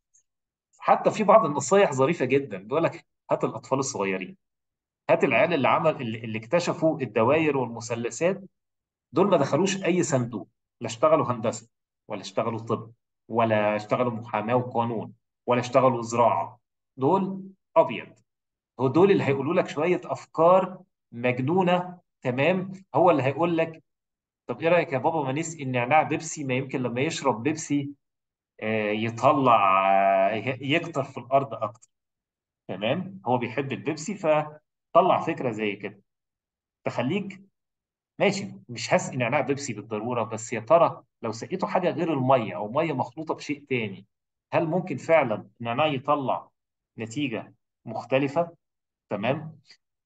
Speaker 2: حتى في بعض النصايح ظريفه جدا بيقول لك هات الاطفال الصغيرين هات العيال اللي عمل اللي, اللي اكتشفوا الدوائر والمثلثات دول ما دخلوش اي صندوق لا اشتغلوا هندسه ولا اشتغلوا طب ولا اشتغلوا محاماه وقانون ولا اشتغلوا زراعه دول ابيض هو دول اللي هيقولوا لك شويه افكار مجنونه تمام هو اللي هيقول لك طب ايه رايك يا بابا ما نسقي النعناع بيبسي ما يمكن لما يشرب بيبسي آه، يطلع آه، يكتر في الارض اكتر تمام هو بيحب البيبسي فطلع فكره زي كده تخليك ماشي مش هسقي نعناع بيبسي بالضروره بس يا ترى لو سقيته حاجه غير الميه او ميه مخلوطه بشيء تاني هل ممكن فعلا النعناع يطلع نتيجه مختلفه تمام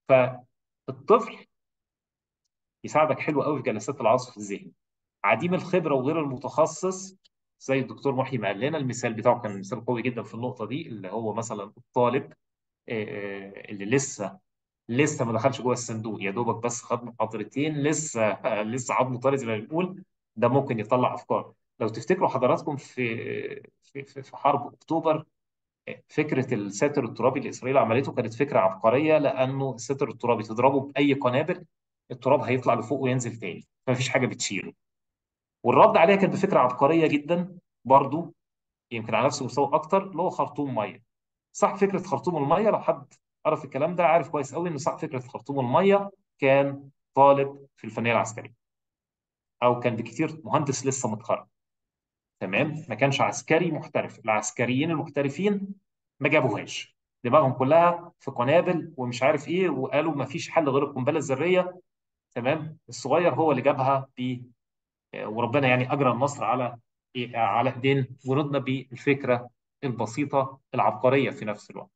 Speaker 2: فالطفل يساعدك حلو قوي في جلسات العصف الذهني عديم الخبره وغير المتخصص زي الدكتور محي ما قال لنا المثال بتاعه كان مثال قوي جدا في النقطه دي اللي هو مثلا الطالب آه، آه، اللي لسه لسه ما دخلش جوه الصندوق يا دوبك بس خد محاضرتين لسه لسه عظمه طري زي ما بنقول ده ممكن يطلع افكار لو تفتكروا حضراتكم في في في في حرب اكتوبر فكره الساتر الترابي اللي اسرائيل عملته كانت فكره عبقريه لانه الساتر الترابي تضربه باي قنابل التراب هيطلع لفوق وينزل تاني فمفيش حاجه بتشيله والرد عليها كانت بفكره عبقريه جدا برضو يمكن على نفس المستوى اكتر اللي هو خرطوم ميه صح فكره خرطوم الميه لو حد عرف الكلام ده عارف كويس قوي ان صح فكره خرطوم الميه كان طالب في الفنيه العسكريه او كان بكتير مهندس لسه متخرج تمام ما كانش عسكري محترف العسكريين المحترفين ما جابوهاش دماغهم كلها في قنابل ومش عارف ايه وقالوا ما فيش حل غير القنبله الذريه تمام الصغير هو اللي جابها ب وربنا يعني اجرى النصر على إيه؟ على ايدين جنودنا بالفكره البسيطه العبقريه في نفس الوقت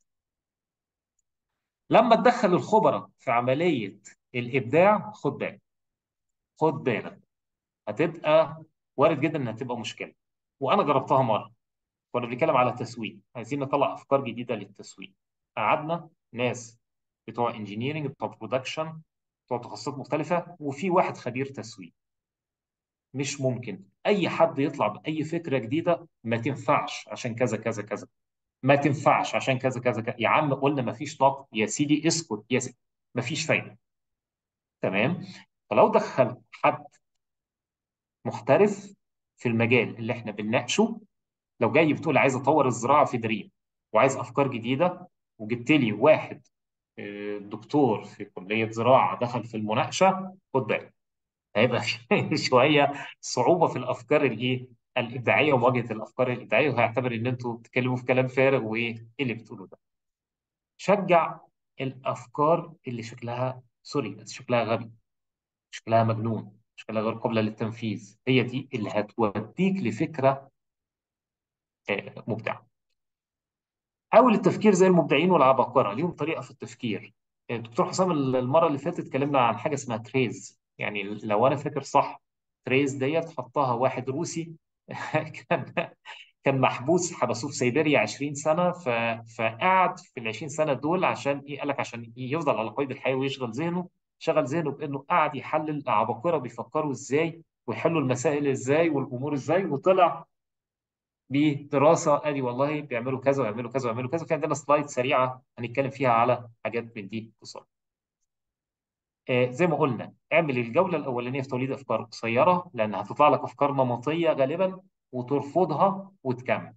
Speaker 2: لما تدخل الخبراء في عمليه الابداع خد بالك خد بالك هتبقى وارد جدا انها تبقى مشكله وانا جربتها مره كنا بنتكلم على تسويق عايزين نطلع افكار جديده للتسويق قعدنا ناس بتوع انجينيرنج بتوع برودكشن بتوع تخصصات مختلفه وفي واحد خبير تسويق مش ممكن اي حد يطلع باي فكره جديده ما تنفعش عشان كذا كذا كذا ما تنفعش عشان كذا كذا كذا يا عم قلنا ما فيش نقد يا سيدي اسكت يا سيدي ما فيش فايده تمام فلو دخل حد محترف في المجال اللي احنا بنناقشه لو جاي بتقول عايز اطور الزراعه في دريم وعايز افكار جديده وجبت لي واحد آه، دكتور في كليه زراعه دخل في المناقشه خد بالك هيبقى شويه صعوبه في الافكار الايه الابداعيه ومواجهه الافكار الابداعيه وهيعتبر ان انتوا بتتكلموا في كلام فارغ وايه ايه اللي بتقولوه ده شجع الافكار اللي شكلها سوري شكلها غبي شكلها مجنون شكلها غير قابله للتنفيذ هي دي اللي هتوديك لفكره آه، مبدعه حاول التفكير زي المبدعين والعباقرة ليهم طريقة في التفكير الدكتور حسام المرة اللي فاتت اتكلمنا عن حاجة اسمها تريز يعني لو أنا فاكر صح تريز ديت حطها واحد روسي كان كان محبوس حبسوه في سيبيريا 20 سنة ف... فقعد في ال 20 سنة دول عشان ايه قال لك عشان يفضل على قيد الحياة ويشغل ذهنه شغل ذهنه بانه قعد يحلل عباقرة بيفكروا ازاي ويحلوا المسائل ازاي والامور ازاي وطلع بدراسه ادي والله بيعملوا كذا ويعملوا كذا ويعملوا كذا في عندنا سلايد سريعه هنتكلم فيها على حاجات من دي بسرعه. آه زي ما قلنا اعمل الجوله الاولانيه في توليد افكار قصيره لان هتطلع لك افكار نمطيه غالبا وترفضها وتكمل.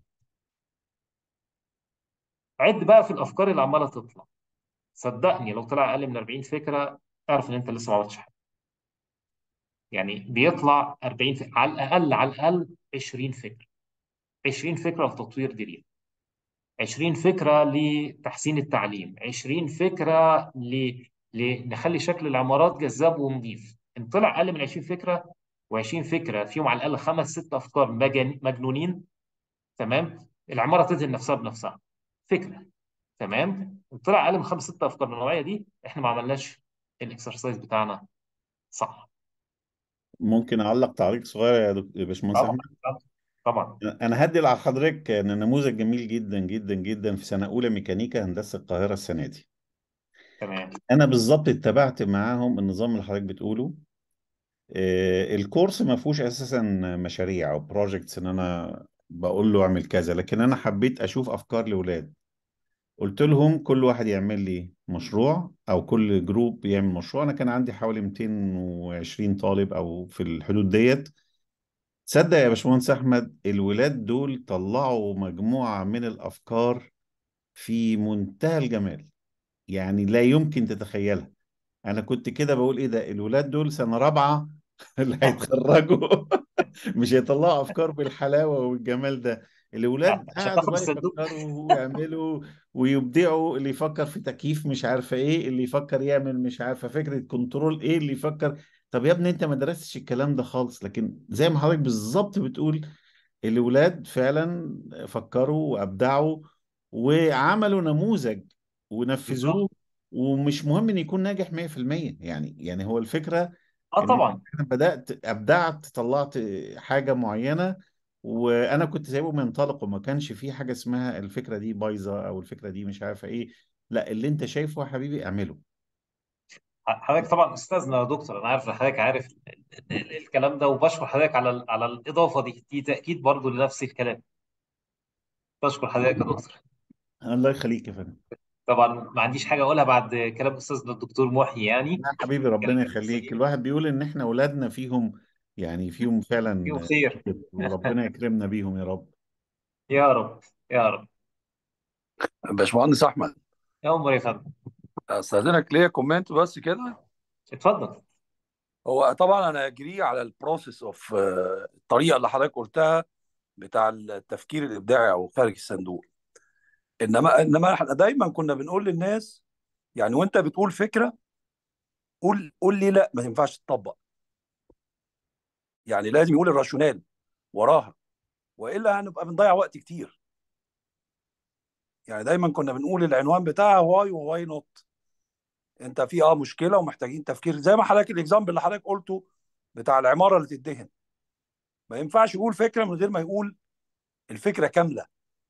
Speaker 2: عد بقى في الافكار اللي عماله تطلع. صدقني لو طلع اقل من 40 فكره اعرف ان انت لسه ما عملتش حاجه. يعني بيطلع 40 فكرة. على الاقل على الاقل 20 فكره. 20 فكره لتطوير دريم 20 فكره لتحسين التعليم 20 فكره ل... لنخلي شكل العمارات جذاب ونظيف ان طلع اقل من 20 فكره و20 فكره فيهم على الاقل خمس ست افكار مجن... مجنونين تمام العماره تدهن نفسها بنفسها فكره تمام ان طلع اقل من خمس ست افكار من النوعيه دي احنا ما عملناش الاكسرسايز بتاعنا صح
Speaker 1: ممكن اعلق تعليق صغير يا دك- يا باشمهندس
Speaker 2: طبعا
Speaker 1: احمد
Speaker 2: طبعا
Speaker 1: انا هدي على حضرتك ان نموذج جميل جدا جدا جدا في سنه اولى ميكانيكا هندسه القاهره السنه دي
Speaker 2: تمام
Speaker 1: انا بالظبط اتبعت معاهم النظام اللي حضرتك بتقوله آه، الكورس ما فيهوش اساسا مشاريع او بروجكتس ان انا بقول له اعمل كذا لكن انا حبيت اشوف افكار لاولاد قلت لهم كل واحد يعمل لي مشروع او كل جروب يعمل مشروع انا كان عندي حوالي 220 طالب او في الحدود ديت تصدق يا باشمهندس احمد الولاد دول طلعوا مجموعة من الافكار في منتهى الجمال يعني لا يمكن تتخيلها انا كنت كده بقول ايه ده الولاد دول سنة رابعة اللي هيتخرجوا مش هيطلعوا افكار بالحلاوة والجمال ده الولاد
Speaker 2: عشان
Speaker 1: قعدوا
Speaker 2: تاخد
Speaker 1: بقى
Speaker 2: الصندوق
Speaker 1: يفكروا ويعملوا ويبدعوا اللي يفكر في تكييف مش عارفه ايه اللي يفكر يعمل مش عارفه فكرة كنترول ايه اللي يفكر طب يا ابني انت ما درستش الكلام ده خالص لكن زي ما حضرتك بالظبط بتقول الولاد فعلا فكروا وابدعوا وعملوا نموذج ونفذوه
Speaker 2: بالظبط
Speaker 1: ومش مهم ان يكون ناجح 100% يعني يعني هو الفكرة
Speaker 2: اه
Speaker 1: ان
Speaker 2: طبعا
Speaker 1: انا بدأت ابدعت طلعت حاجة معينة وانا كنت سايبه منطلق وما كانش في حاجة اسمها الفكرة دي بايظة او الفكرة دي مش عارفة ايه لا اللي انت شايفه يا حبيبي اعمله
Speaker 2: حضرتك طبعا استاذنا يا دكتور انا عارف ان حضرتك عارف ال- ال- الكلام ده وبشكر حضرتك على ال- على الاضافه دي دي تاكيد برضو لنفس الكلام بشكر حضرتك يا دكتور
Speaker 1: الله يخليك يا فندم
Speaker 2: طبعا ما عنديش حاجه اقولها بعد كلام استاذنا الدكتور محي يعني
Speaker 1: لا حبيبي
Speaker 2: كلام
Speaker 1: ربنا
Speaker 2: جميل
Speaker 1: يخليك الواحد بيقول ان احنا اولادنا فيهم يعني فيهم
Speaker 2: فيهم
Speaker 1: فعلا
Speaker 2: خير
Speaker 1: وربنا يكرمنا بيهم يا رب
Speaker 2: يا رب يا رب
Speaker 6: باشمهندس احمد
Speaker 2: يا عمر يا فندم
Speaker 6: استاذنك ليا كومنت بس كده
Speaker 2: اتفضل
Speaker 6: هو طبعا انا اجري على البروسيس اوف الطريقه اللي حضرتك قلتها بتاع التفكير الابداعي او خارج الصندوق انما انما احنا دايما كنا بنقول للناس يعني وانت بتقول فكره قول قول لي لا ما ينفعش تطبق يعني لازم يقول الراشونال وراها والا هنبقى بنضيع وقت كتير يعني دايما كنا بنقول العنوان بتاعها واي وواي نوت انت في اه مشكله ومحتاجين تفكير زي ما حضرتك الاكزامبل اللي حضرتك قلته بتاع العماره اللي تدهن ما ينفعش يقول فكره من غير ما يقول الفكره كامله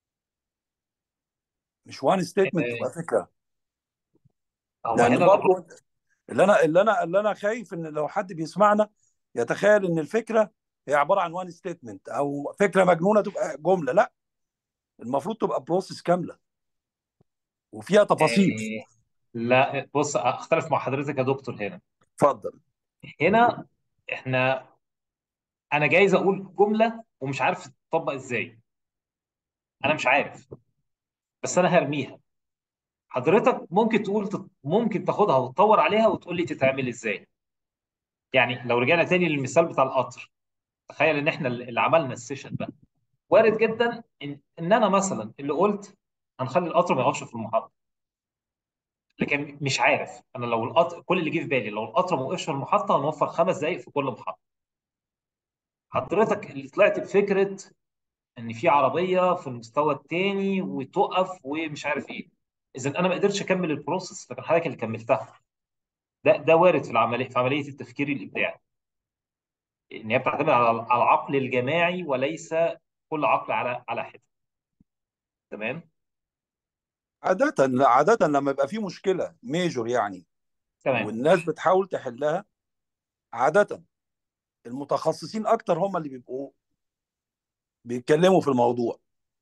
Speaker 6: مش وان ستيتمنت تبقى فكره
Speaker 2: هو
Speaker 6: لان
Speaker 2: هنا
Speaker 6: برضه اللي انا اللي انا اللي انا خايف ان لو حد بيسمعنا يتخيل ان الفكره هي عباره عن وان ستيتمنت او فكره مجنونه تبقى جمله لا المفروض تبقى بروسيس كامله وفيها تفاصيل
Speaker 2: آه، لا بص اختلف مع حضرتك يا دكتور هنا
Speaker 6: اتفضل
Speaker 2: هنا احنا انا جايز اقول جمله ومش عارف تطبق ازاي انا مش عارف بس انا هرميها حضرتك ممكن تقول ممكن تاخدها وتطور عليها وتقول لي تتعمل ازاي يعني لو رجعنا تاني للمثال بتاع القطر تخيل ان احنا اللي عملنا السيشن ده وارد جدا ان, إن انا مثلا اللي قلت هنخلي القطر ما يقفش في المحطه لكن مش عارف انا لو القطر كل اللي جه في بالي لو القطر ما وقفش في المحطه هنوفر خمس دقائق في كل محطه حضرتك اللي طلعت بفكره ان في عربيه في المستوى الثاني وتقف ومش عارف ايه اذا انا ما قدرتش اكمل البروسيس لكن حضرتك اللي كملتها ده ده وارد في العمليه في عمليه التفكير الابداعي ان هي بتعتمد على على العقل الجماعي وليس كل عقل على على حده تمام
Speaker 6: عادة عادة لما يبقى في مشكلة ميجور يعني
Speaker 2: تمام
Speaker 6: والناس بتحاول تحلها عادة المتخصصين أكتر هم اللي بيبقوا بيتكلموا في الموضوع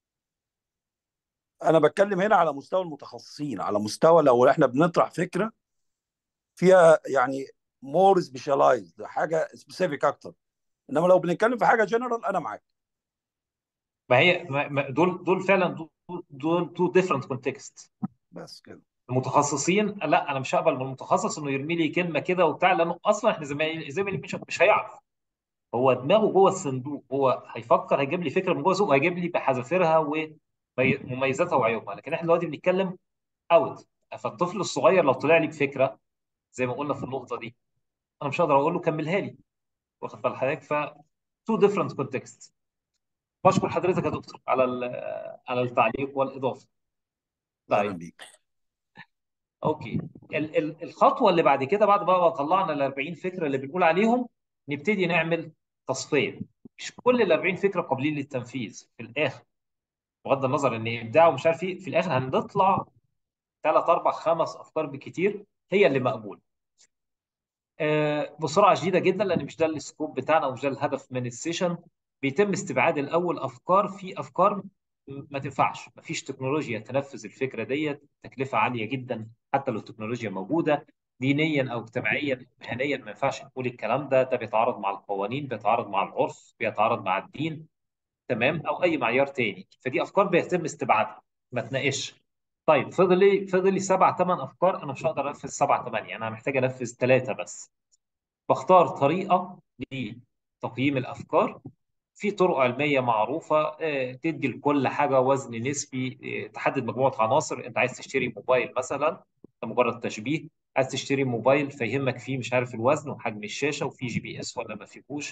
Speaker 6: أنا بتكلم هنا على مستوى المتخصصين على مستوى لو إحنا بنطرح فكرة فيها يعني مور سبيشاليزد حاجة سبيسيفيك أكتر إنما لو بنتكلم في حاجة جنرال أنا معاك
Speaker 2: ما هي ما ما- دول دول فعلا دول دول تو ديفرنت كونتكست
Speaker 6: بس كده
Speaker 2: المتخصصين لا انا مش هقبل من المتخصص انه يرمي لي كلمه كده وبتاع لانه اصلا احنا زمايلي زميلي مش مش هيعرف هو دماغه جوه الصندوق هو هيفكر هيجيب لي فكره من جوه السوق وهيجيب لي بحذافيرها ومميزاتها وعيوبها لكن احنا دلوقتي بنتكلم اوت فالطفل الصغير لو طلع لي بفكره زي ما قلنا في النقطه دي انا مش هقدر اقول له كملها لي واخد بال حضرتك ف تو ديفرنت كونتكست بشكر حضرتك يا دكتور على ال- على التعليق والاضافه
Speaker 6: أهلا
Speaker 2: طيب
Speaker 6: بيك
Speaker 2: اوكي ال- ال- الخطوه اللي بعد كده بعد بقى ما طلعنا ال 40 فكره اللي بنقول عليهم نبتدي نعمل تصفيه مش كل ال 40 فكره قابلين للتنفيذ في الاخر بغض النظر ان ابداع ومش عارف ايه في الاخر هنطلع ثلاث اربع خمس افكار بالكتير هي اللي مقبوله آه، بسرعه شديده جدا لان مش ده السكوب بتاعنا ومش ده الهدف من السيشن بيتم استبعاد الاول افكار في افكار ما تنفعش ما فيش تكنولوجيا تنفذ الفكره ديت تكلفه عاليه جدا حتى لو التكنولوجيا موجوده دينيا او اجتماعيا مهنيا ما ينفعش نقول الكلام ده ده بيتعارض مع القوانين بيتعارض مع العرف بيتعارض مع الدين تمام او اي معيار تاني فدي افكار بيتم استبعادها ما تناقش طيب فضل لي فضل لي سبع ثمان افكار انا مش هقدر انفذ سبع ثمانيه انا محتاج انفذ ثلاثه بس بختار طريقه لتقييم الافكار في طرق علميه معروفه آه، تدي لكل حاجه وزن نسبي آه، تحدد مجموعه عناصر انت عايز تشتري موبايل مثلا ده مجرد تشبيه عايز تشتري موبايل فيهمك فيه مش عارف الوزن وحجم الشاشه وفي جي بي اس ولا ما فيهوش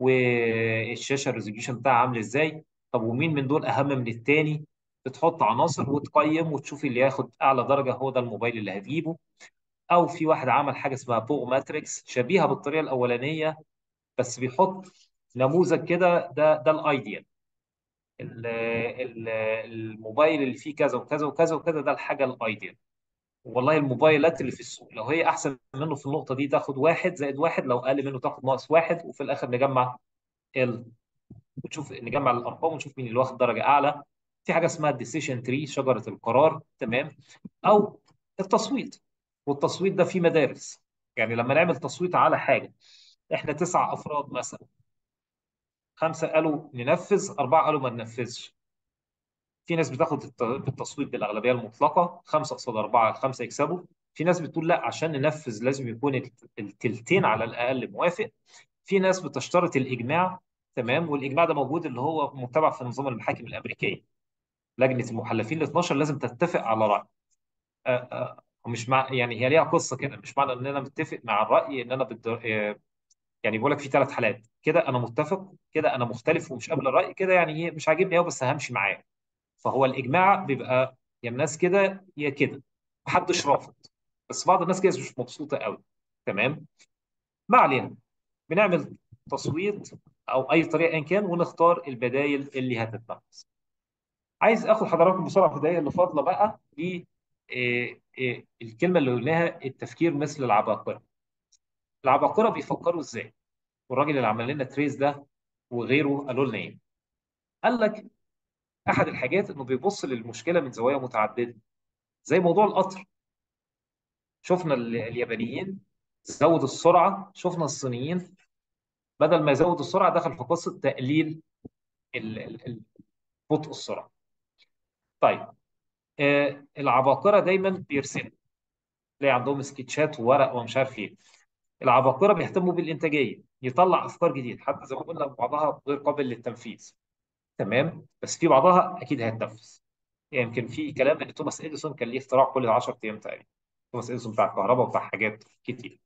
Speaker 2: والشاشه الريزوليوشن بتاعها عامل ازاي طب ومين من دول اهم من التاني بتحط عناصر وتقيم وتشوف اللي ياخد اعلى درجه هو ده الموبايل اللي هتجيبه او في واحد عمل حاجه اسمها بو ماتريكس شبيهه بالطريقه الاولانيه بس بيحط نموذج كده ده ده الايديال ال- ال- الموبايل اللي فيه كذا وكذا وكذا وكذا ده الحاجه الايديال والله الموبايلات اللي في السوق لو هي احسن منه في النقطه دي تاخد واحد زائد واحد لو اقل منه تاخد ناقص واحد وفي الاخر نجمع ال ونشوف نجمع الارقام ونشوف مين اللي واخد درجه اعلى في حاجه اسمها الديسيشن تري شجره القرار تمام او التصويت والتصويت ده في مدارس يعني لما نعمل تصويت على حاجه احنا تسع افراد مثلا خمسه قالوا ننفذ اربعه قالوا ما ننفذش في ناس بتاخد الت- بالتصويت بالاغلبيه المطلقه خمسه قصاد اربعه الخمسه يكسبوا في ناس بتقول لا عشان ننفذ لازم يكون الت- التلتين على الاقل موافق في ناس بتشترط الاجماع تمام والاجماع ده موجود اللي هو متبع في نظام المحاكم الامريكيه لجنه المحلفين ال 12 لازم تتفق على راي آه، آه، مش مع يعني هي ليها قصه كده مش معنى ان انا متفق مع الراي ان انا بد... آه، يعني بقول لك في ثلاث حالات كده انا متفق كده انا مختلف ومش قابل الراي كده يعني ايه مش عاجبني قوي بس همشي معاه فهو الاجماع بيبقى يا الناس كده يا كده محدش رافض بس بعض الناس كده مش مبسوطه قوي تمام ما علينا بنعمل تصويت او اي طريقه ان كان ونختار البدائل اللي هتتنفذ عايز اخد حضراتكم بسرعه في الدقائق اللي فاضله بقى ل إيه إيه الكلمه اللي قلناها التفكير مثل العباقره العباقره بيفكروا ازاي والراجل اللي عمل لنا تريس ده وغيره قالوا لنا ايه قال لك احد الحاجات انه بيبص للمشكله من زوايا متعدده زي موضوع القطر شفنا ال- اليابانيين زود السرعه شفنا الصينيين بدل ما يزود السرعه دخل في قصه تقليل ال- ال- ال- بطء السرعه طيب آه العباقره دايما بيرسموا تلاقي عندهم سكتشات وورق ومش عارف ايه العباقره بيهتموا بالانتاجيه يطلع افكار جديده حتى زي ما قلنا بعضها غير قابل للتنفيذ تمام بس في بعضها اكيد هيتنفذ يعني يمكن في كلام ان توماس اديسون كان ليه اختراع كل 10 ايام تقريبا توماس اديسون بتاع الكهرباء وبتاع حاجات كتير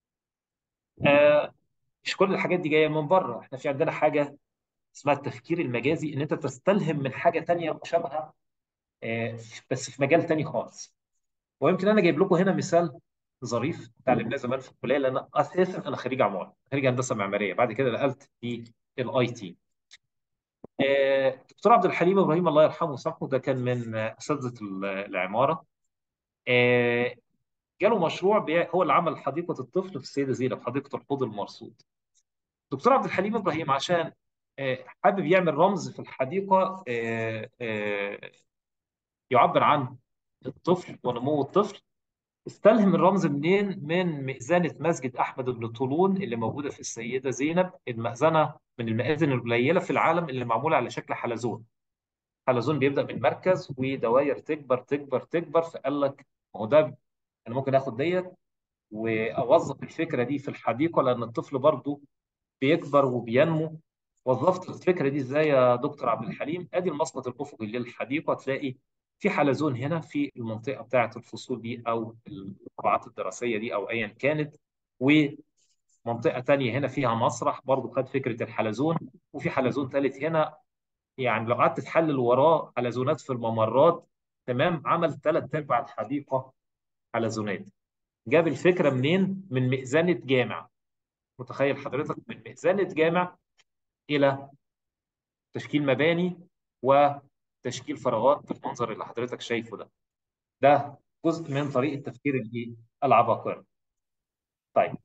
Speaker 2: آه مش كل الحاجات دي جايه من بره احنا في عندنا حاجه اسمها التفكير المجازي ان انت تستلهم من حاجه تانية مشابهه آه بس في مجال تاني خالص ويمكن انا جايب لكم هنا مثال ظريف اتعلمناه زمان في الكليه لان اساسا انا خريج عماره خريج هندسه معماريه بعد كده نقلت في الاي تي آه، دكتور عبد الحليم ابراهيم الله يرحمه ويسامحه ده كان من آه، اساتذه ال- العماره آه، جاله مشروع بيع- هو اللي عمل حديقه الطفل في السيده زينب حديقه الحوض المرصود دكتور عبد الحليم ابراهيم عشان آه، حابب يعمل رمز في الحديقه آه، آه، يعبر عن الطفل ونمو الطفل استلهم الرمز منين؟ من مئذنة مسجد أحمد بن طولون اللي موجودة في السيدة زينب المأذنة من المآذن القليلة في العالم اللي معمولة على شكل حلزون حلزون بيبدأ من مركز ودواير تكبر تكبر تكبر فقال لك ما هو ده أنا ممكن آخد ديت وأوظف الفكرة دي في الحديقة لأن الطفل برضه بيكبر وبينمو وظفت الفكرة دي إزاي يا دكتور عبد الحليم؟ أدي المسقط الأفقي للحديقة تلاقي في حلزون هنا في المنطقة بتاعة الفصول دي أو القاعات الدراسية دي أو أيا كانت ومنطقة تانية هنا فيها مسرح برضو خد فكرة الحلزون وفي حلزون ثالث هنا يعني لو قعدت تحلل وراه حلزونات في الممرات تمام عمل ثلاث أرباع الحديقة حلزونات جاب الفكرة منين؟ من مئذنة جامع متخيل حضرتك من مئذنة جامع إلى تشكيل مباني وتشكيل فراغات بالمنظر اللي حضرتك شايفه ده ده جزء من طريقة تفكير الايه العباقرة طيب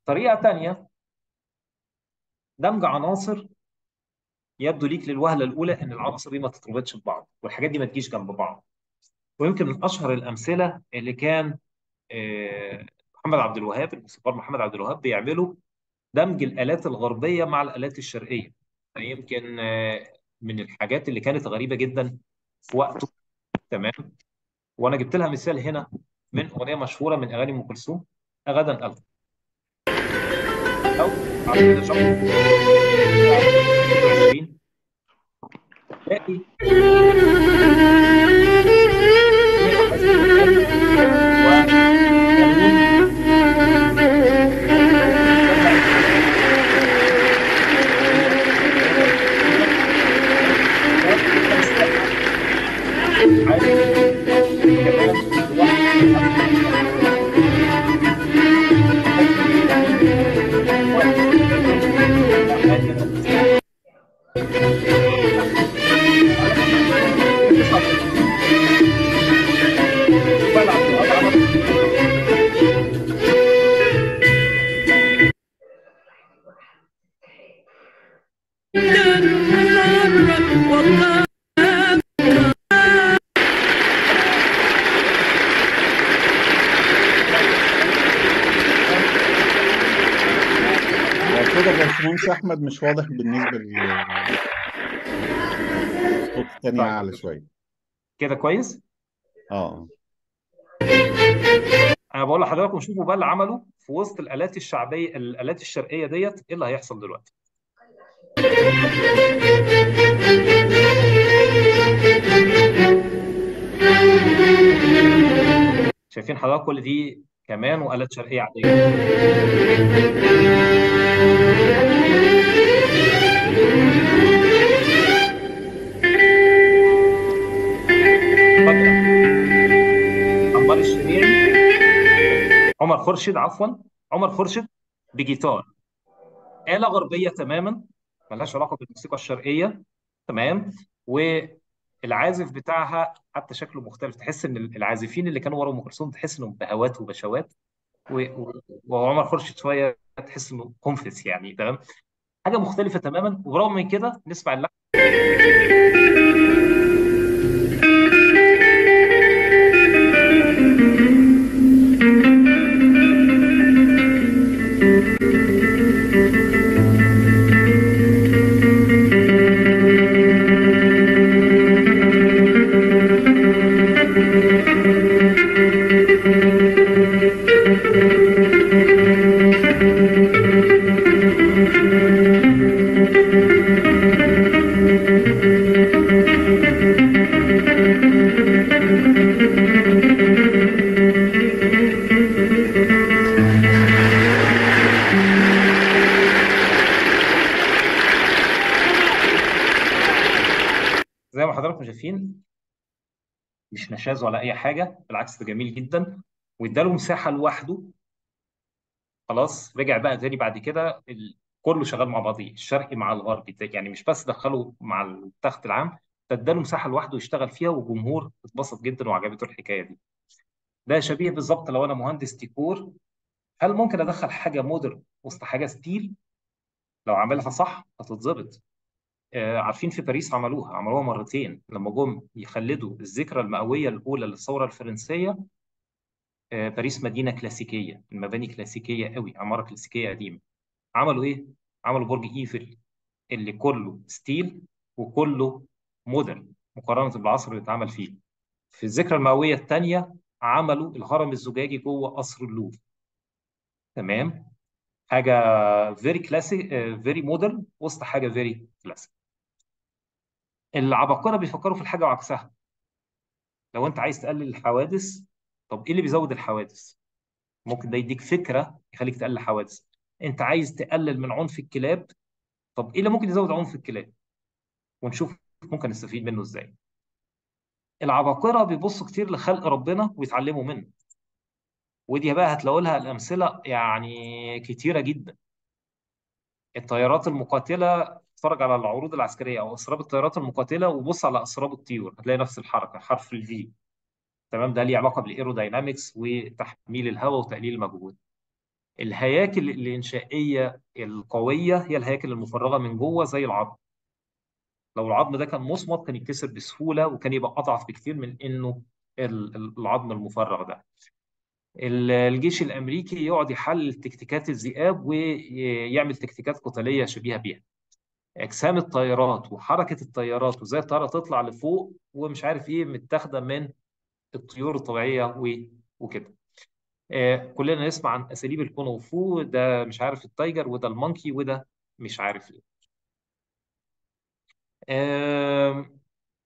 Speaker 2: طريقه تانيه دمج عناصر يبدو ليك للوهله الاولى ان العناصر دي ما تتربطش ببعض والحاجات دي ما تجيش جنب بعض ويمكن من اشهر الامثله اللي كان آه، محمد عبد الوهاب الموسيقار محمد عبد الوهاب بيعمله دمج الآلات الغربية مع الآلات الشرقية يمكن آه، من الحاجات اللي كانت غريبة جدا في وقته تمام وأنا جبت لها مثال هنا من أغنية مشهورة من أغاني أم كلثوم غدا ألف أو على شهر 20 تلاقي
Speaker 1: هو كده باشمهندس احمد مش واضح بالنسبه لل الصوت التاني
Speaker 2: طيب
Speaker 1: اعلى شويه
Speaker 2: كده كويس
Speaker 1: اه
Speaker 2: انا بقول لحضراتكم شوفوا بقى اللي عمله في وسط الالات الشعبيه الالات الشرقيه ديت ايه اللي هيحصل دلوقتي شايفين حضراتكم كل دي كمان والات شرقيه عاديه فجأة عمار الشريعي عمر خورشيد عفوا عمر خورشيد بجيتار آلة غربية تماما ملهاش علاقة بالموسيقى الشرقية تمام والعازف بتاعها حتى شكله مختلف تحس ان العازفين اللي كانوا ورا ام كلثوم تحس انهم بهوات وبشوات و- و- وعمر خورشيد شويه تحس انه قنفذ يعني تمام حاجه مختلفه تماما وبرغم من كده نسمع اللحن زي ما حضراتكم شايفين مش نشاز ولا اي حاجه بالعكس ده جميل جدا واداله مساحه لوحده خلاص رجع بقى تاني بعد كده ال... كله شغال مع بعضيه الشرقي مع الغربي يعني مش بس دخله مع التخت العام ده اداله مساحه لوحده يشتغل فيها والجمهور اتبسط جدا وعجبته الحكايه دي ده شبيه بالظبط لو انا مهندس ديكور هل ممكن ادخل حاجه مودرن وسط حاجه ستيل لو عاملها صح هتتظبط آه، عارفين في باريس عملوها عملوها مرتين لما جم يخلدوا الذكرى المئويه الاولى للثوره الفرنسيه آه، باريس مدينه كلاسيكيه المباني كلاسيكيه قوي عماره كلاسيكيه قديمه عملوا ايه عملوا برج ايفل اللي كله ستيل وكله مودرن مقارنه بالعصر اللي اتعمل فيه في الذكرى المئويه الثانيه عملوا الهرم الزجاجي جوه قصر اللوفر تمام حاجه فيري كلاسيك فيري مودرن وسط حاجه فيري كلاسيك العباقرة بيفكروا في الحاجة وعكسها لو انت عايز تقلل الحوادث طب ايه اللي بيزود الحوادث ممكن ده يديك فكرة يخليك تقلل الحوادث انت عايز تقلل من عنف الكلاب طب ايه اللي ممكن يزود عنف الكلاب ونشوف ممكن نستفيد منه ازاي العباقرة بيبصوا كتير لخلق ربنا ويتعلموا منه ودي بقى هتلاقوا لها الأمثلة يعني كتيرة جدا الطيارات المقاتلة اتفرج على العروض العسكرية أو أسراب الطيارات المقاتلة وبص على أسراب الطيور هتلاقي نفس الحركة حرف الفي تمام ده ليه علاقة بالإيروداينامكس وتحميل الهواء وتقليل المجهود الهياكل الإنشائية القوية هي الهياكل المفرغة من جوه زي العظم لو العظم ده كان مصمت كان يتكسر بسهولة وكان يبقى أضعف بكتير من إنه ال- ال- العظم المفرغ ده ال- الجيش الأمريكي يقعد يحلل تكتيكات الذئاب ويعمل تكتيكات قتالية شبيهة بيها أجسام الطيارات وحركة الطيارات وزي الطيارة تطلع لفوق ومش عارف إيه متاخدة من الطيور الطبيعية و- وكده آه، كلنا نسمع عن اساليب الكونغ فو ده مش عارف التايجر وده المونكي وده مش عارف ايه آم،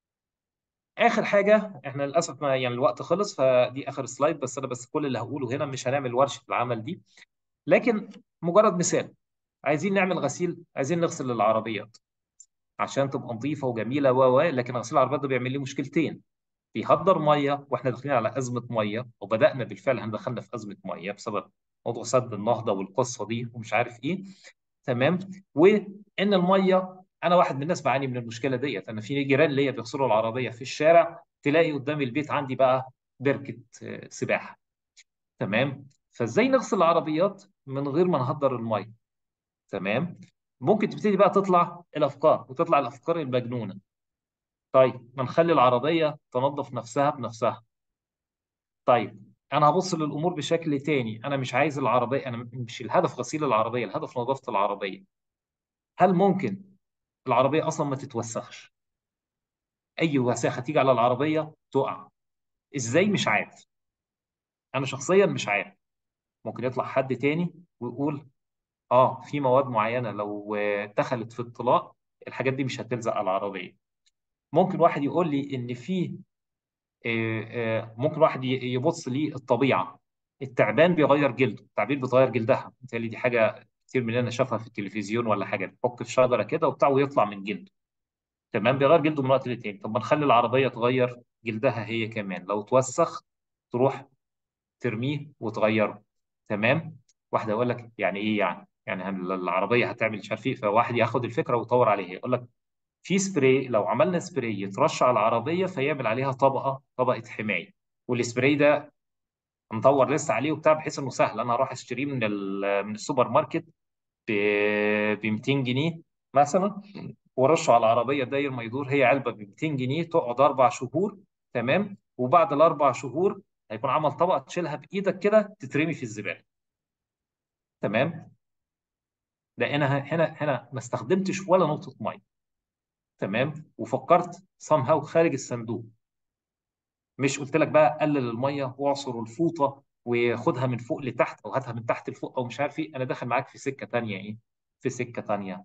Speaker 2: اخر حاجه احنا للاسف ما يعني الوقت خلص فدي اخر سلايد بس انا بس كل اللي هقوله هنا مش هنعمل ورشه العمل دي لكن مجرد مثال عايزين نعمل غسيل عايزين نغسل العربيات عشان تبقى نظيفه وجميله و و لكن غسيل العربيات ده بيعمل لي مشكلتين بيهدر ميه واحنا داخلين على ازمه ميه وبدانا بالفعل هندخلنا في ازمه ميه بسبب موضوع سد النهضه والقصه دي ومش عارف ايه تمام وان الميه انا واحد من الناس بعاني من المشكله ديت انا في جيران ليا بيغسلوا العربيه في الشارع تلاقي قدام البيت عندي بقى بركه آه، سباحه تمام فازاي نغسل العربيات من غير ما نهدر الميه تمام ممكن تبتدي بقى تطلع الافكار وتطلع الافكار المجنونه طيب ما نخلي العربيه تنظف نفسها بنفسها طيب انا هبص للامور بشكل تاني انا مش عايز العربيه انا مش الهدف غسيل العربيه الهدف نظافه العربيه هل ممكن العربيه اصلا ما تتوسخش اي وساخه تيجي على العربيه تقع ازاي مش عارف انا شخصيا مش عارف ممكن يطلع حد تاني ويقول اه في مواد معينه لو آه، دخلت في الطلاء الحاجات دي مش هتلزق على العربيه ممكن واحد يقول لي ان في آه، آه، ممكن واحد ي- يبص للطبيعه التعبان بيغير جلده التعبير بتغير جلدها بالتالي دي حاجه كتير مننا شافها في التلفزيون ولا حاجه بيحك في شجره كده وبتاع ويطلع من جلده تمام بيغير جلده من وقت للتاني طب ما نخلي العربيه تغير جلدها هي كمان لو توسخ تروح ترميه وتغيره تمام واحد يقول لك يعني ايه يعني يعني هن- العربيه هتعمل مش عارف ايه فواحد ياخد الفكره ويطور عليها يقول لك في سبراي لو عملنا سبراي يترش على العربيه فيعمل عليها طبقه طبقه حمايه والسبراي ده مطور لسه عليه وبتاع بحيث انه سهل انا اروح اشتريه من ال- من السوبر ماركت ب 200 جنيه مثلا ورشه على العربيه داير ما يدور هي علبه ب 200 جنيه تقعد اربع شهور تمام وبعد الاربع شهور هيكون عمل طبقه تشيلها بايدك كده تترمي في الزباله تمام ده انا هنا هنا ما استخدمتش ولا نقطه ميه تمام وفكرت somehow خارج الصندوق مش قلت لك بقى قلل الميه واعصر الفوطه وخدها من فوق لتحت او هاتها من تحت لفوق او مش عارف ايه انا داخل معاك في سكه تانيه ايه في سكه تانيه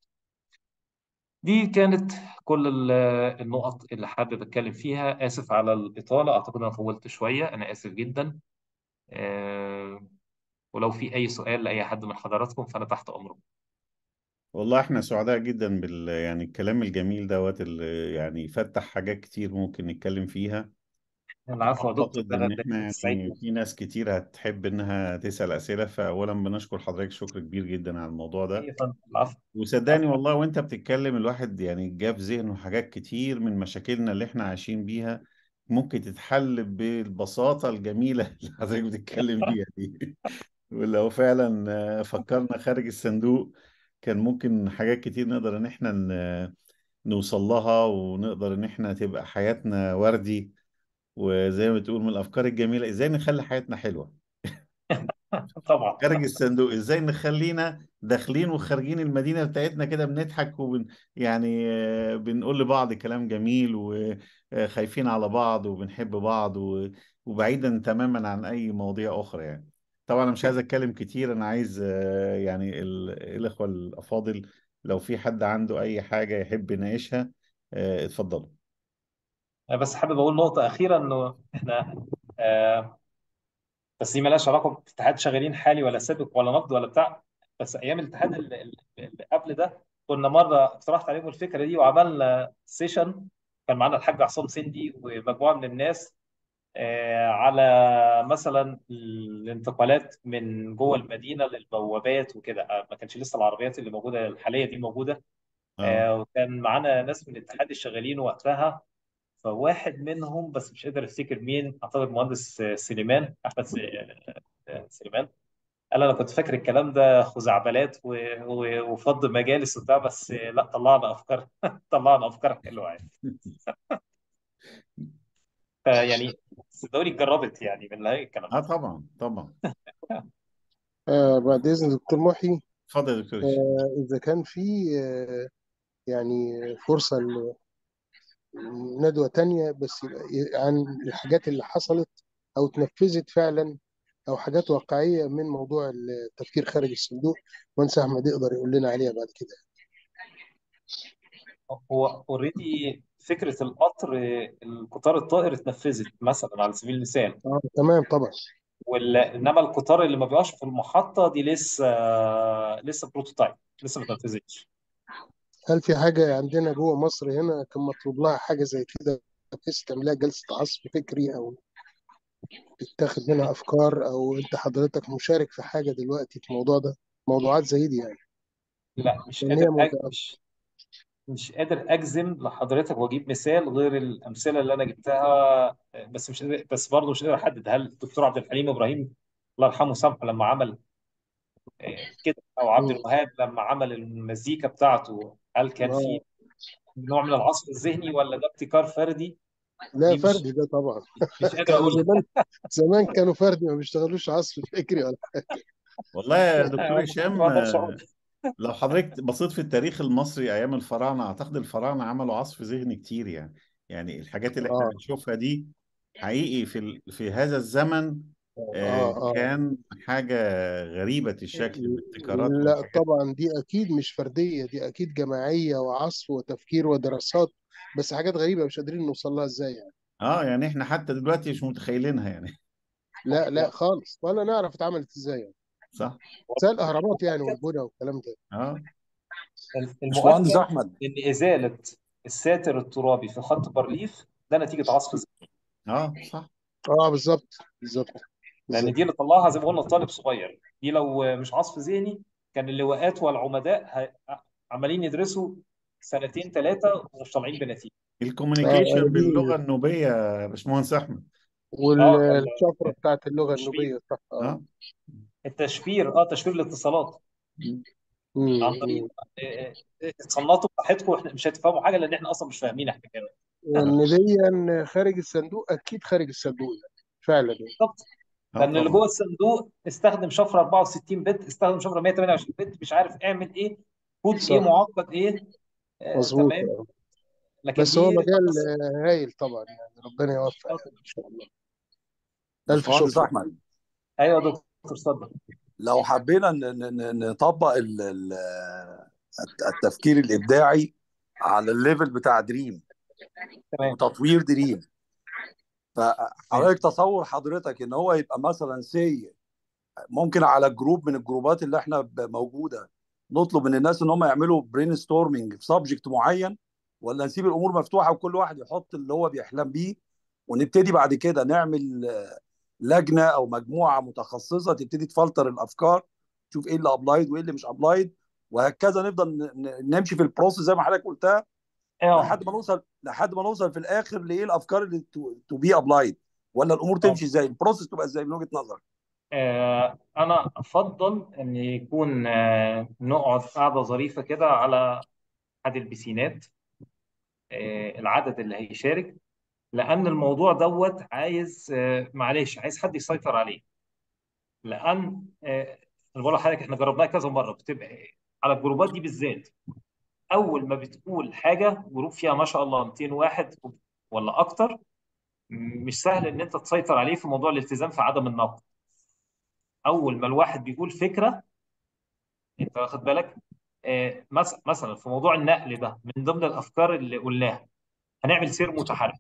Speaker 2: دي كانت كل ال- النقط اللي حابب اتكلم فيها اسف على الاطاله اعتقد انا طولت شويه انا اسف جدا أه ولو في اي سؤال لاي حد من حضراتكم فانا تحت امركم
Speaker 1: والله احنا سعداء جدا بال يعني الكلام الجميل دوت اللي يعني فتح حاجات كتير ممكن نتكلم فيها
Speaker 2: العفو يا دكتور
Speaker 1: اعتقد
Speaker 2: انا
Speaker 1: ان
Speaker 2: دايما
Speaker 1: احنا يعني
Speaker 2: تسعدني
Speaker 1: في ناس كتير هتحب انها تسأل اسئلة فاولا بنشكر حضرتك شكر كبير جدا على الموضوع ده
Speaker 2: اي فندم العفو
Speaker 1: وصدقني
Speaker 2: العفو
Speaker 1: والله وانت بتتكلم الواحد يعني جاب ذهنه حاجات كتير من مشاكلنا اللي احنا عايشين بيها ممكن تتحل بالبساطة الجميلة اللي حضرتك بتتكلم بيها دي ولو فعلا آه، فكرنا خارج الصندوق كان ممكن حاجات كتير نقدر ان احنا ن- نوصل لها ونقدر ان احنا تبقى حياتنا وردي وزي ما بتقول من الافكار الجميلة ازاي نخلي حياتنا حلوة
Speaker 2: طبعا
Speaker 1: خارج الصندوق ازاي نخلينا داخلين وخارجين المدينة بتاعتنا كده بنضحك وبن يعني آه، بنقول لبعض كلام جميل وخايفين على بعض وبنحب بعض و- وبعيدا تماما عن اي مواضيع اخرى يعني طبعا انا مش عايز اتكلم كتير انا عايز آه، يعني ال- الاخوة الافاضل لو في حد عنده اي حاجة يحب يناقشها آه، اتفضلوا
Speaker 2: أنا بس حابب اقول نقطه اخيره انه احنا آه بس دي مالهاش علاقه باتحاد شغالين حالي ولا سابق ولا نقد ولا بتاع بس ايام الاتحاد اللي اللي قبل ده كنا مره اقترحت عليهم الفكره دي وعملنا سيشن كان معانا الحاج عصام سندي ومجموعه من الناس آه، على مثلا الانتقالات من جوه المدينه للبوابات وكده آه، ما كانش لسه العربيات اللي موجوده الحاليه دي موجوده
Speaker 1: اه
Speaker 2: آه، وكان معانا ناس من اتحاد الشغالين وقتها فواحد منهم بس مش قادر افتكر مين اعتقد مهندس آه، سليمان احمد س- آه، سليمان قال انا كنت فاكر الكلام ده خزعبلات و... و... وفض مجالس وبتاع بس لا طلعنا افكار طلعنا افكار حلوه يعني فيعني صدقوني اتجربت يعني من هاي الكلام
Speaker 1: اه
Speaker 2: ده
Speaker 1: طبعا طبعا
Speaker 3: آه بعد إذن دكتور محي
Speaker 1: اتفضل يا دكتور هشام
Speaker 3: آه إذا كان في آه يعني فرصة لندوة تانية بس يبقى عن الحاجات اللي حصلت أو اتنفذت فعلا أو حاجات واقعية من موضوع التفكير خارج الصندوق مهندس أحمد يقدر يقول لنا عليها بعد كده
Speaker 2: هو اوريدي فكره القطر القطار الطائر اتنفذت مثلا على سبيل المثال
Speaker 3: آه تمام طبعا
Speaker 2: وال... انما القطار اللي ما بيقعش في المحطه دي لسه لسه بروتوتايب لسه ما اتنفذتش
Speaker 3: هل في حاجة عندنا جوه مصر هنا كان مطلوب لها حاجة زي كده بحيث تعملها جلسة عصف فكري أو تتاخد منها أفكار أو أنت حضرتك مشارك في حاجة دلوقتي في الموضوع ده موضوعات زي دي يعني
Speaker 2: لا مش
Speaker 3: لأن هي
Speaker 2: قادر أج...
Speaker 3: موضوع
Speaker 2: مش مش قادر اجزم لحضرتك واجيب مثال غير الامثله اللي انا جبتها بس مش قادر بس برضه مش قادر احدد هل الدكتور عبد الحليم ابراهيم الله يرحمه سامحه لما عمل كده او عبد
Speaker 3: مم.
Speaker 2: الوهاب لما عمل المزيكا بتاعته هل كان في
Speaker 3: آه
Speaker 2: نوع من العصف الذهني ولا ده ابتكار فردي
Speaker 3: لا
Speaker 2: دي مش
Speaker 3: فردي ده طبعا
Speaker 2: مش قادر
Speaker 3: كانوا
Speaker 2: اقول
Speaker 3: زمان زمان كانوا فردي ما بيشتغلوش عصف فكري ولا
Speaker 1: والله يا دكتور هشام
Speaker 2: ما اقدرش اقول
Speaker 1: آه، لو حضرتك بصيت في التاريخ المصري ايام الفراعنه اعتقد الفراعنه عملوا عصف ذهني كتير يعني يعني الحاجات اللي احنا
Speaker 3: اه
Speaker 1: بنشوفها دي حقيقي في ال... في هذا الزمن
Speaker 3: اه
Speaker 1: آه،
Speaker 3: اه
Speaker 1: كان حاجه غريبه الشكل بابتكارات
Speaker 3: لا
Speaker 1: وحاجات
Speaker 3: طبعا دي اكيد مش فرديه دي اكيد جماعيه وعصف وتفكير ودراسات بس حاجات غريبه مش قادرين نوصل لها ازاي يعني
Speaker 1: اه يعني احنا حتى دلوقتي مش متخيلينها يعني
Speaker 3: لا لا
Speaker 2: هو
Speaker 3: خالص ولا نعرف اتعملت ازاي يعني
Speaker 1: صح
Speaker 3: زي الاهرامات يعني
Speaker 2: المؤكد
Speaker 3: والبنى والكلام ده
Speaker 1: اه
Speaker 6: باشمهندس
Speaker 2: المؤكد
Speaker 6: احمد
Speaker 2: ان ازاله الساتر الترابي في خط بارليف ده نتيجه عصف ذهني
Speaker 1: اه صح
Speaker 3: اه بالظبط بالظبط
Speaker 2: لان
Speaker 3: بالظبط
Speaker 2: دي اللي طلعها زي ما قلنا طالب صغير دي لو مش عصف ذهني كان اللواءات والعمداء ه- عمالين يدرسوا سنتين ثلاثه ومش طالعين بنتيجه
Speaker 3: اه
Speaker 1: الكوميونيكيشن
Speaker 3: دي
Speaker 1: باللغه النوبيه يا باشمهندس احمد
Speaker 2: اه
Speaker 3: والشفره بتاعت اللغه
Speaker 2: التشفير
Speaker 3: النوبيه صح اه
Speaker 1: اه
Speaker 2: التشفير اه تشفير الاتصالات
Speaker 3: مم،
Speaker 2: عن طريق
Speaker 3: مم.
Speaker 2: آه، آه، اتصنتوا براحتكم احنا مش هتفهموا حاجه لان احنا اصلا مش فاهمين احنا كمان
Speaker 3: نبيا خارج الصندوق اكيد خارج الصندوق يعني فعلا يعني
Speaker 2: بالظبط
Speaker 1: اه
Speaker 2: لان اللي
Speaker 1: طبعا
Speaker 2: جوه الصندوق استخدم شفره 64 بت استخدم شفره 128 بت مش عارف اعمل ايه كود ايه
Speaker 3: صح
Speaker 2: معقد ايه آه
Speaker 3: مظبوط
Speaker 2: تمام
Speaker 3: آه.
Speaker 2: لكن
Speaker 3: بس هو
Speaker 2: دي
Speaker 3: مجال
Speaker 2: بس
Speaker 3: آه، هايل طبعا يعني ربنا يوفق
Speaker 2: آه،
Speaker 3: يعني ان شاء الله الف
Speaker 6: باشمهندس
Speaker 3: شكر
Speaker 6: احمد
Speaker 2: ايوه يا دكتور اتفضل
Speaker 6: لو حبينا ن- ن- ن- نطبق ال- ال- التفكير الابداعي على الليفل بتاع دريم
Speaker 2: تمام
Speaker 6: وتطوير دريم
Speaker 2: تمام
Speaker 6: فحضرتك تصور حضرتك ان هو يبقى مثلا سي ممكن على جروب من الجروبات اللي احنا ب- موجوده نطلب من الناس ان هم يعملوا برين ستورمنج في سبجكت معين ولا نسيب الامور مفتوحه وكل واحد يحط اللي هو بيحلم بيه ونبتدي بعد كده نعمل آه، لجنه او مجموعه متخصصه تبتدي تفلتر الافكار تشوف ايه اللي ابلايد وايه اللي مش ابلايد وهكذا نفضل ن- ن- نمشي في البروسيس زي ما حضرتك قلتها
Speaker 2: اه
Speaker 6: لحد ما نوصل لحد ما نوصل في الاخر لايه الافكار اللي تو بي ابلايد ولا الامور
Speaker 2: اه
Speaker 6: تمشي ازاي البروسيس تبقى ازاي من وجهه نظرك
Speaker 2: آه، انا افضل ان يكون آه، نقعد قعده ظريفه كده على احد البسينات آه، العدد اللي هيشارك لان الموضوع دوت عايز آه، معلش عايز حد يسيطر عليه لان آه، انا بقول لحضرتك احنا جربناها كذا مره بتبقى على الجروبات دي بالذات اول ما بتقول حاجه جروب فيها ما شاء الله 200 واحد ولا اكتر م- مش سهل ان انت تسيطر عليه في موضوع الالتزام في عدم النقد اول ما الواحد بيقول فكره انت واخد بالك آه، مس- مثلا في موضوع النقل ده من ضمن الافكار اللي قلناها هنعمل سير متحرك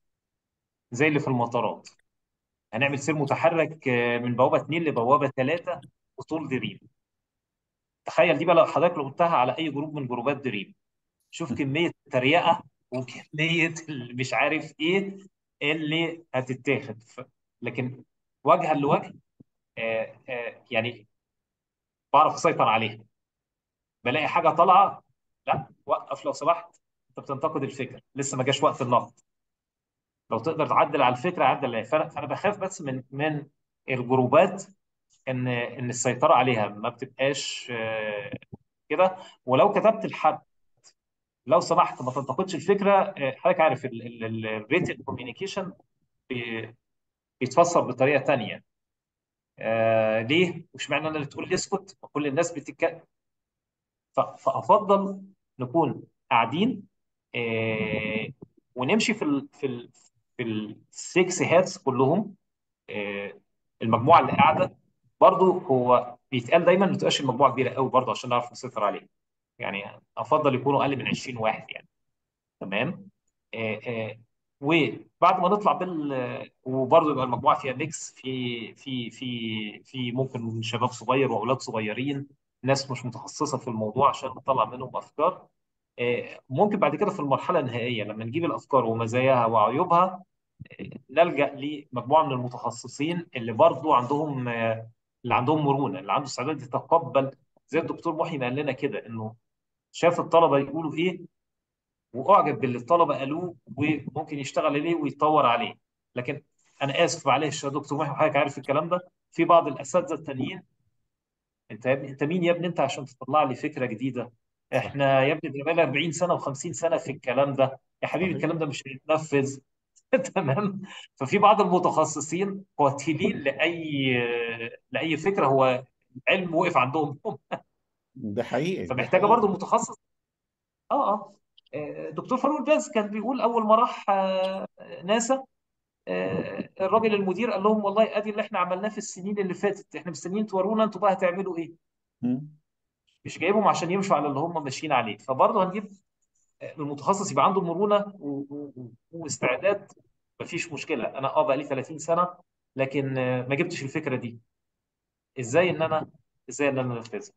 Speaker 2: زي اللي في المطارات هنعمل سير متحرك آه، من بوابه 2 لبوابه 3 وطول دريم تخيل دي بقى لو حضرتك لو قلتها على اي جروب من جروبات دريم شوف كميه التريقه وكميه ال- مش عارف ايه اللي هتتاخد ف... لكن وجها لوجه آه، آه، يعني بعرف اسيطر عليها بلاقي حاجه طالعه لا وقف لو سمحت انت بتنتقد الفكره لسه ما جاش وقت النقد لو تقدر تعدل على الفكره عدل عليها فانا فانا بخاف بس من من الجروبات ان ان السيطره عليها ما بتبقاش آه، كده ولو كتبت لحد لو سمحت ما تنتقدش الفكره آه، حضرتك عارف الريتن كوميونيكيشن بيتفسر بطريقه تانيه آه ليه؟ وش معنى انا اللي تقول لي اسكت؟ ما كل الناس بتتكلم ف- فافضل نكون قاعدين آه ونمشي في ال في ال في السكس هاتس كلهم آه المجموعه اللي قاعده برضو هو بيتقال دايما ما تبقاش المجموعه كبيره قوي برضو عشان نعرف نسيطر عليها يعني افضل يكونوا اقل من 20 واحد يعني تمام آه، آه، وبعد ما نطلع بال وبرضه يبقى المجموعه فيها ميكس في في في في ممكن شباب صغير واولاد صغيرين ناس مش متخصصه في الموضوع عشان نطلع منهم افكار آه، ممكن بعد كده في المرحله النهائيه لما نجيب الافكار ومزاياها وعيوبها آه، نلجا لمجموعه من المتخصصين اللي برضه عندهم آه، اللي عندهم مرونه اللي عنده استعداد يتقبل زي الدكتور محي ما قال لنا كده انه شاف الطلبه يقولوا ايه واعجب باللي الطلبه قالوه وممكن يشتغل عليه ويتطور عليه لكن انا اسف معلش يا دكتور محي حضرتك عارف الكلام ده في بعض الاساتذه التانيين انت يا ابني انت مين يا ابني انت عشان تطلع لي فكره جديده
Speaker 1: صح
Speaker 2: احنا يا ابني بقالنا 40 سنه و50 سنه في الكلام ده يا حبيبي
Speaker 1: صحيح
Speaker 2: الكلام ده مش هيتنفذ تمام ففي بعض المتخصصين قاتلين لاي لاي فكره هو العلم وقف عندهم
Speaker 1: ده حقيقي ده
Speaker 2: فمحتاجه
Speaker 1: حقيقي
Speaker 2: برضو المتخصص اه اه آه، دكتور فاروق الباز كان بيقول اول ما راح آه، ناسا آه، الراجل المدير قال لهم والله ادي اللي احنا عملناه في السنين اللي فاتت احنا مستنيين تورونا انتوا بقى هتعملوا ايه
Speaker 1: مم.
Speaker 2: مش جايبهم عشان يمشوا على اللي هم ماشيين عليه فبرضه هنجيب آه، المتخصص يبقى عنده مرونه و- و- و- واستعداد مفيش مشكله انا اه بقى لي 30 سنه لكن آه، ما جبتش الفكره دي ازاي ان انا ازاي ان انا انفذها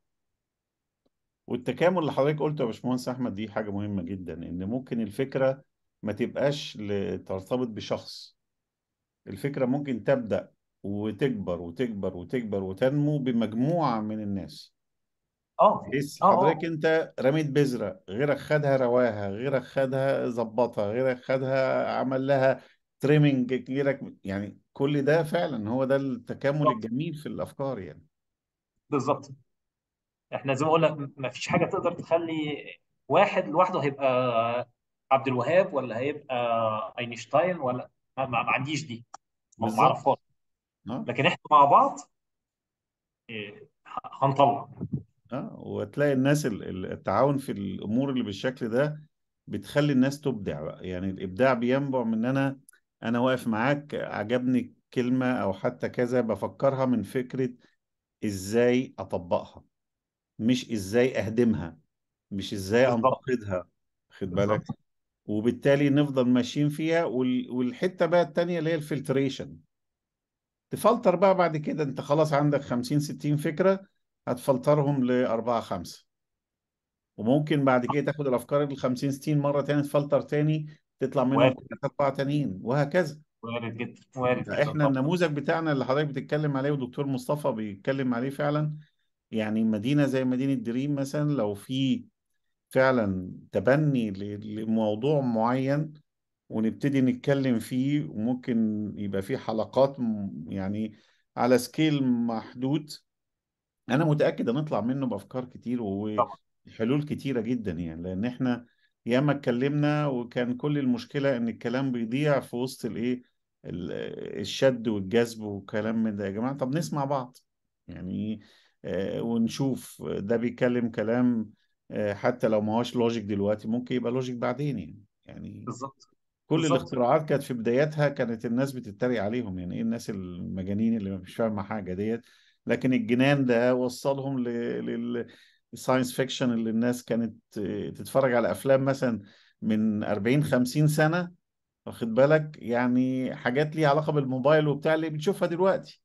Speaker 1: والتكامل اللي حضرتك قلته يا باشمهندس احمد دي حاجه مهمه جدا ان ممكن الفكره ما تبقاش ل- ترتبط بشخص الفكره ممكن تبدا وتكبر وتكبر وتكبر وتنمو بمجموعه من الناس
Speaker 2: اه
Speaker 1: بحيث
Speaker 2: اه
Speaker 1: حضرتك
Speaker 2: اه
Speaker 1: انت رميت بذره غيرك خدها رواها غيرك خدها ظبطها غيرك خدها عمل لها تريمنج غيرك يعني كل ده فعلا هو ده التكامل
Speaker 2: بالظبط
Speaker 1: الجميل في الافكار يعني
Speaker 2: بالظبط احنا زي ما قلنا ما فيش حاجه تقدر تخلي واحد لوحده هيبقى عبد الوهاب ولا هيبقى اينشتاين ولا ما, ما ما عنديش دي ما ما
Speaker 1: بالظبط
Speaker 2: اعرفهاش
Speaker 1: اه
Speaker 2: لكن احنا مع بعض إيه، ه- هنطلع
Speaker 1: اه وتلاقي الناس ال- ال- التعاون في الامور اللي بالشكل ده بتخلي الناس تبدع بقى يعني الابداع بينبع من ان انا انا واقف معاك عجبني كلمة او حتى كذا بفكرها من فكرة ازاي اطبقها مش ازاي اهدمها مش ازاي
Speaker 2: بالظبط
Speaker 1: انتقدها خد بالك
Speaker 2: بالظبط
Speaker 1: وبالتالي نفضل ماشيين فيها وال- والحتة بقى التانية اللي هي الفلتريشن تفلتر بقى بعد كده انت خلاص عندك 50 60 فكرة هتفلترهم لأربعة خمسة وممكن بعد كده تاخد الافكار ال 50 60 مره تاني تفلتر تاني تطلع منهم
Speaker 2: وارد
Speaker 1: ثلاثه اربعه تانيين وهكذا
Speaker 2: وارد جدا وارد جدا
Speaker 1: فاحنا
Speaker 2: طبعا
Speaker 1: النموذج بتاعنا اللي حضرتك بتتكلم عليه ودكتور مصطفى بيتكلم عليه فعلا يعني مدينه زي مدينه دريم مثلا لو في فعلا تبني ل- لموضوع معين ونبتدي نتكلم فيه وممكن يبقى فيه حلقات م- يعني على سكيل محدود انا متاكد هنطلع منه بافكار كتير
Speaker 2: طبعا
Speaker 1: وحلول كتيره جدا يعني لان احنا ياما اتكلمنا وكان كل المشكله ان الكلام بيضيع في وسط الايه ال- الشد والجذب والكلام من ده يا جماعه طب نسمع بعض يعني آه، ونشوف ده بيتكلم كلام آه، حتى لو ما هوش لوجيك دلوقتي ممكن يبقى لوجيك بعدين يعني يعني
Speaker 2: بالظبط
Speaker 1: كل
Speaker 2: بالظبط
Speaker 1: الاختراعات كانت في بداياتها كانت الناس بتتريق عليهم يعني ايه الناس المجانين اللي مش فاهمة حاجة ديت لكن الجنان ده وصلهم للساينس فيكشن اللي الناس كانت آه، تتفرج على أفلام مثلا من 40 50 سنة واخد بالك يعني حاجات ليها علاقة بالموبايل وبتاع اللي بتشوفها دلوقتي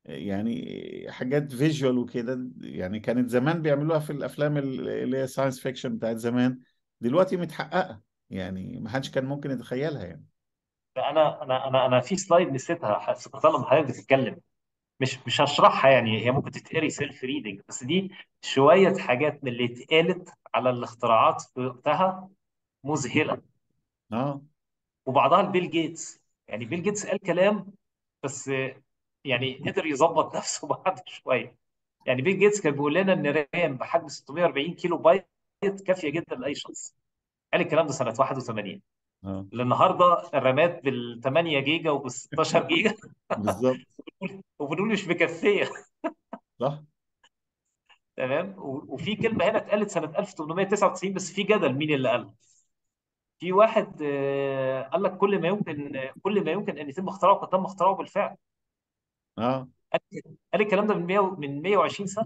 Speaker 1: يعني حاجات فيجوال وكده يعني كانت زمان بيعملوها في الافلام اللي هي ساينس فيكشن بتاعت زمان دلوقتي متحققة يعني ما حدش كان ممكن يتخيلها يعني
Speaker 2: ده انا انا انا انا في سلايد نسيتها حس- كنت لما حضرتك بتتكلم مش مش هشرحها يعني هي ممكن تتقري سيلف ريدنج بس دي شويه حاجات من اللي اتقالت على الاختراعات في وقتها مذهله
Speaker 1: اه
Speaker 2: وبعضها لبيل جيتس يعني بيل جيتس قال كلام بس يعني قدر يظبط نفسه بعد شويه يعني بيل جيتس كان بيقول لنا ان رام بحجم 640 كيلو بايت كافيه جدا لاي شخص قال الكلام ده سنه 81
Speaker 1: اه
Speaker 2: النهارده الرامات بال 8 جيجا وبال 16 جيجا
Speaker 1: بالظبط
Speaker 2: وبنقول مش مكفيه
Speaker 1: صح
Speaker 2: تمام و- وفي كلمه هنا اتقالت سنه 1899 بس في جدل مين اللي قالها في واحد آه، قال لك كل ما يمكن كل ما يمكن ان يتم اختراعه قد تم اختراعه بالفعل
Speaker 1: اه
Speaker 2: قال قال الكلام ده من 100 من 120 سنه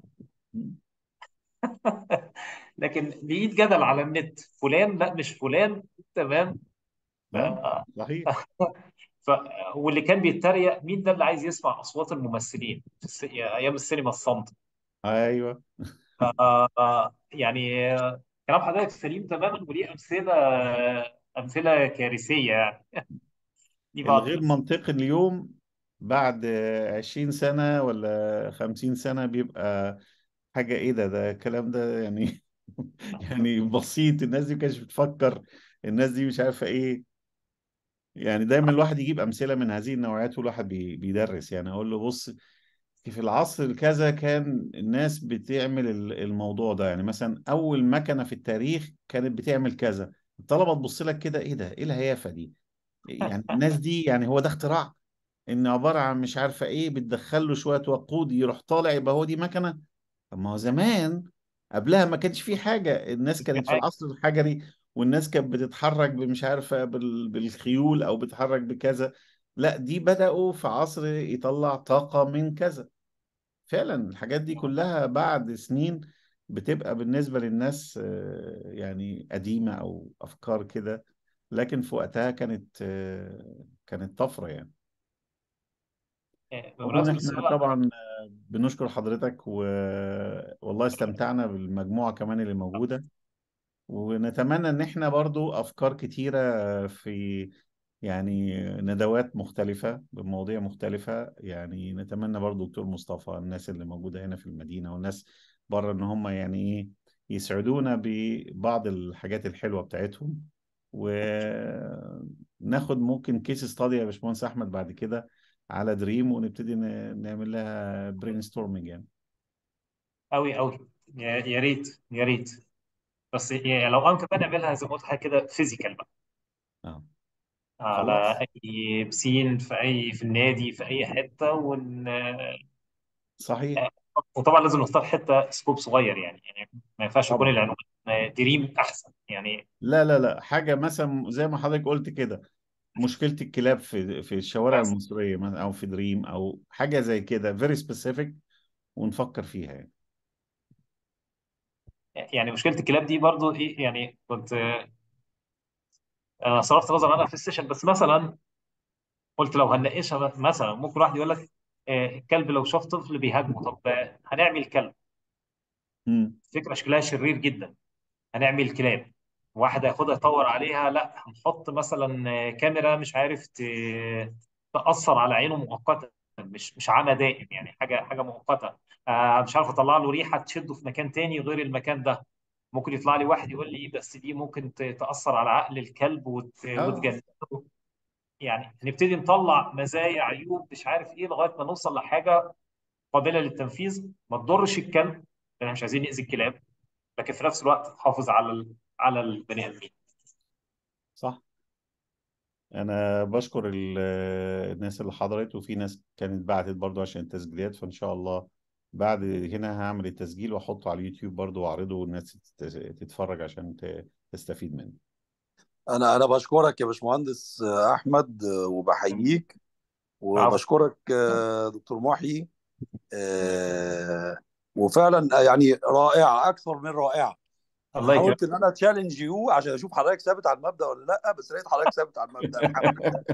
Speaker 2: لكن لقيت جدل على النت فلان لا مش فلان تمام ف...
Speaker 1: اه صحيح
Speaker 2: ف... واللي كان بيتريق مين ده اللي عايز يسمع اصوات الممثلين في الس... ايام السينما الصامته
Speaker 1: ايوه
Speaker 2: آه، يعني آه، كلام حضرتك سليم تماما وليه امثله امثله كارثيه يعني دي بعض
Speaker 1: الغير منطقي اليوم بعد عشرين سنة ولا خمسين سنة بيبقى حاجة ايه ده ده الكلام ده يعني يعني بسيط الناس دي ما كانتش بتفكر الناس دي مش عارفة ايه يعني دايما الواحد يجيب أمثلة من هذه النوعيات والواحد بي- بيدرس يعني أقول له بص في العصر الكذا كان الناس بتعمل ال- الموضوع ده يعني مثلا أول مكنة في التاريخ كانت بتعمل كذا الطلبة تبص لك كده ايه ده ايه الهيافة دي يعني الناس دي يعني هو ده اختراع ان عباره عن مش عارفه ايه بتدخل له شويه وقود يروح طالع يبقى هو دي مكنه طب ما هو زمان قبلها ما كانش في حاجه الناس كانت في العصر الحجري والناس كانت بتتحرك مش عارفه بال- بالخيول او بتتحرك بكذا لا دي بداوا في عصر يطلع طاقه من كذا فعلا الحاجات دي كلها بعد سنين بتبقى بالنسبه للناس آه، يعني قديمه او افكار كده لكن في وقتها كانت آه، كانت طفره يعني عموما
Speaker 2: بمناسبه
Speaker 1: احنا
Speaker 2: السؤال
Speaker 1: طبعا بنشكر حضرتك و... والله استمتعنا بالمجموعة كمان اللي موجودة ونتمنى ان احنا برضو افكار كتيرة في يعني ندوات مختلفة بمواضيع مختلفة يعني نتمنى برضو دكتور مصطفى الناس اللي موجودة هنا في المدينة والناس بره ان هم يعني ايه يسعدونا ببعض الحاجات الحلوة بتاعتهم وناخد ممكن كيس ستادي يا باشمهندس احمد بعد كده على دريم ونبتدي ن- نعمل لها برين ستورمنج يعني
Speaker 2: قوي قوي يا يا ريت يا ريت بس يعني لو امكن بقى نعملها زي ما قلت حاجه كده فيزيكال بقى
Speaker 1: اه
Speaker 2: على
Speaker 1: خلاص
Speaker 2: اي بسين في اي في النادي في اي حته ون...
Speaker 1: صحيح
Speaker 2: وطبعا لازم نختار حته سكوب صغير يعني يعني ما ينفعش يكون
Speaker 1: طبعا
Speaker 2: العنوان دريم احسن يعني
Speaker 1: لا لا لا حاجة مثلا زي ما حضرتك قلت كده مشكلة الكلاب في في الشوارع
Speaker 2: بس
Speaker 1: المصرية مثلا أو في دريم أو حاجة زي كده very specific ونفكر فيها يعني
Speaker 2: يعني مشكله الكلاب دي برضو ايه يعني كنت انا صرفت نظر عنها في السيشن بس مثلا قلت لو هنناقشها مثلا ممكن واحد يقول لك آه، الكلب لو شاف طفل بيهاجمه طب آه، هنعمل كلب
Speaker 1: مم.
Speaker 2: فكره شكلها شرير جدا هنعمل كلاب واحد هياخدها يطور عليها لا هنحط مثلا آه، كاميرا مش عارف ت- تأثر على عينه مؤقتا مش مش عمى دائم يعني حاجه حاجه مؤقته آه، مش عارف اطلع له ريحه تشده في مكان تاني غير المكان ده ممكن يطلع لي واحد يقول لي بس دي ممكن ت- تأثر على عقل الكلب وت-
Speaker 1: اه
Speaker 2: وتجننه يعني نبتدي نطلع مزايا عيوب مش عارف ايه لغايه ما نوصل لحاجه قابله للتنفيذ ما تضرش الكلب احنا مش عايزين نأذي الكلاب لكن في نفس الوقت تحافظ على ال- على البني ادمين
Speaker 1: صح أنا بشكر ال- الناس اللي حضرت وفي ناس كانت بعتت برضو عشان التسجيلات فإن شاء الله بعد هنا هعمل التسجيل وأحطه على اليوتيوب برضو وأعرضه والناس تت- تتفرج عشان ت- تستفيد منه
Speaker 6: انا انا بشكرك يا باشمهندس احمد وبحييك
Speaker 2: عفوا
Speaker 6: وبشكرك آه، دكتور محي آه، وفعلا يعني رائعه اكثر من رائعه انا
Speaker 2: الله يكرمك
Speaker 6: حاولت ان انا تشالنج يو عشان اشوف حضرتك ثابت على المبدا ولا لا بس لقيت حضرتك ثابت على المبدا الحمد لله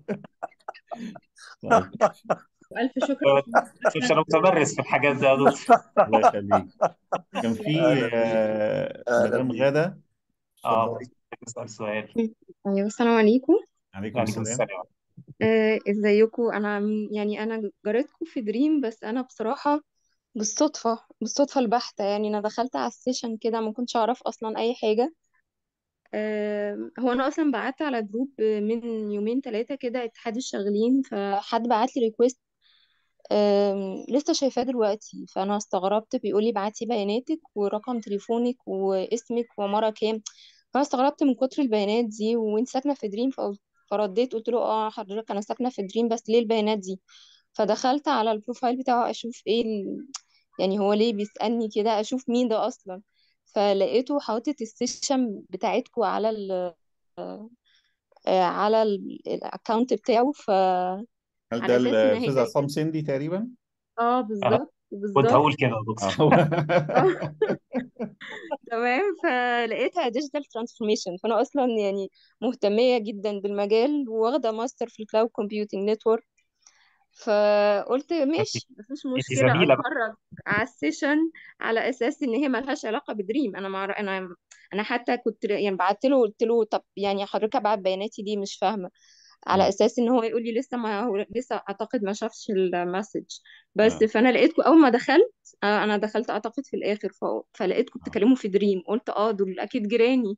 Speaker 1: طيب
Speaker 7: والف شكر
Speaker 2: شوف انا متمرس في الحاجات دي يا دكتور
Speaker 1: الله يخليك كان في
Speaker 6: اهلا بيك
Speaker 1: آه،
Speaker 6: اهلا
Speaker 1: مدام
Speaker 6: بيك
Speaker 1: غادة
Speaker 2: اه
Speaker 1: اتفضلي
Speaker 2: تسأل سؤال
Speaker 7: ايوه السلام عليكم
Speaker 1: عليكم
Speaker 2: عليكم
Speaker 1: السلام
Speaker 2: السلام
Speaker 7: آه، ازيكم انا م- يعني انا جارتكم في دريم بس انا بصراحة بالصدفة بالصدفة البحتة يعني انا دخلت على السيشن كده ما كنتش اعرف اصلا اي حاجة آه، هو انا اصلا بعت على جروب من يومين ثلاثة كده اتحاد الشاغلين فحد بعت لي ريكويست أم، لسه شايفاه دلوقتي فانا استغربت بيقول لي ابعتي بياناتك ورقم تليفونك واسمك وعمارة كام فانا استغربت من كتر البيانات دي وانت ساكنه في دريم فقلت فرديت قلت له اه حضرتك انا ساكنه في دريم بس ليه البيانات دي فدخلت على البروفايل بتاعه اشوف ايه ال... يعني هو ليه بيسألني كده اشوف مين ده اصلا فلقيته حاطط السيشن بتاعتكو على ال آه، على الاكونت بتاعه فعلى
Speaker 1: هل ده
Speaker 7: اساس ان هي
Speaker 1: الاستاذ عصام سندي تقريبا؟
Speaker 7: اه
Speaker 2: أنا
Speaker 7: بالظبط
Speaker 2: كنت
Speaker 7: بالظبط
Speaker 2: هقول كده يا
Speaker 1: اه
Speaker 2: دكتور
Speaker 7: اه تمام فلقيتها ديجيتال ترانسفورميشن فانا اصلا يعني مهتميه جدا بالمجال واخده ماستر في الكلاود كومبيوتنج نتورك فقلت
Speaker 2: انت
Speaker 7: ماشي مفيش
Speaker 2: انت
Speaker 7: مشكله
Speaker 2: زميله بقى
Speaker 7: اتفرج على السيشن على اساس ان هي ملهاش علاقه بدريم انا مع... انا انا حتى كنت يعني بعت له قلت له طب يعني حضرتك ابعت بياناتي دي مش فاهمه على
Speaker 1: اه
Speaker 7: اساس ان هو يقول لي لسه ما هو لسه اعتقد ما شافش المسج بس
Speaker 1: اه
Speaker 7: فانا لقيتكم اول ما دخلت آه، انا دخلت اعتقد في الاخر ف... فلقيتكم
Speaker 1: اه
Speaker 7: بتتكلموا في دريم قلت اه دول اكيد جيراني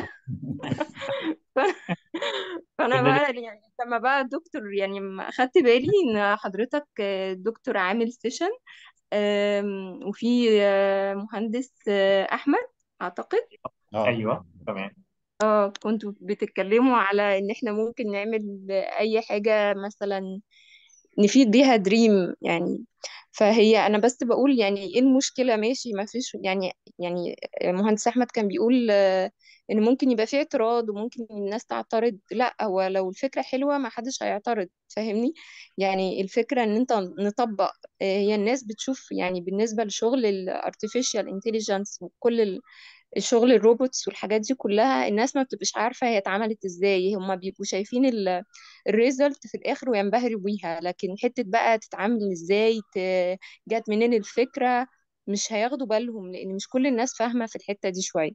Speaker 7: ف... فانا
Speaker 2: كنا
Speaker 7: بقى يعني لما بقى الدكتور يعني ما اخدت بالي ان حضرتك آه، دكتور عامل سيشن آم، وفي آه، مهندس آه، احمد اعتقد
Speaker 1: اه
Speaker 2: ايوه تمام
Speaker 7: اه كنتوا بتتكلموا على ان احنا ممكن نعمل اي حاجة مثلا نفيد بيها دريم يعني فهي انا بس بقول يعني ايه المشكلة ماشي ما فيش يعني يعني مهندس احمد كان بيقول آه، ان ممكن يبقى فيه اعتراض وممكن الناس تعترض لا هو لو الفكرة حلوة ما حدش هيعترض فاهمني يعني الفكرة ان انت نطبق آه، هي الناس بتشوف يعني بالنسبة لشغل ال artificial intelligence وكل الشغل الروبوتس والحاجات دي كلها الناس ما بتبقاش عارفة هي اتعملت ازاي هما بيبقوا شايفين الريزلت في الاخر وينبهروا بيها لكن حتة بقى تتعامل ازاي ت- جات منين الفكرة مش هياخدوا بالهم لان مش كل الناس فاهمة في الحتة دي شوية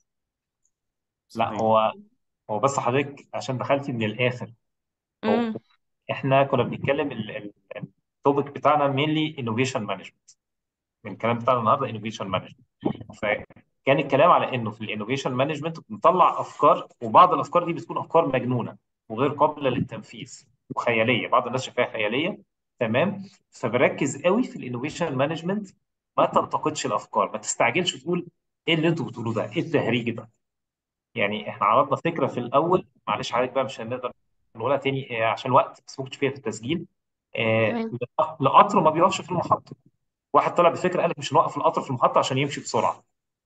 Speaker 2: لا
Speaker 1: صحيح
Speaker 2: هو هو بس حضرتك عشان دخلتي من الاخر هو
Speaker 7: امم
Speaker 2: احنا كنا بنتكلم التوبيك بتاعنا مينلي انوفيشن مانجمنت من الكلام بتاعنا النهارده انوفيشن مانجمنت فكان الكلام على انه في الانوفيشن مانجمنت بنطلع افكار وبعض الافكار دي بتكون افكار مجنونه وغير قابله للتنفيذ وخياليه بعض الناس شايفاها خياليه تمام فبركز قوي في الانوفيشن مانجمنت ما تنتقدش الافكار ما تستعجلش وتقول ايه اللي انتوا بتقولوه ده ايه التهريج ده يعني احنا عرضنا فكره في الاول معلش عليك بقى مش هنقدر نقولها تاني آه، عشان الوقت بس ممكن تشوفيها في التسجيل آه،
Speaker 7: تمام
Speaker 2: لقطر ما بيقفش في المحطه واحد طلع بفكره قال لك مش هنوقف القطر في المحطه عشان يمشي بسرعه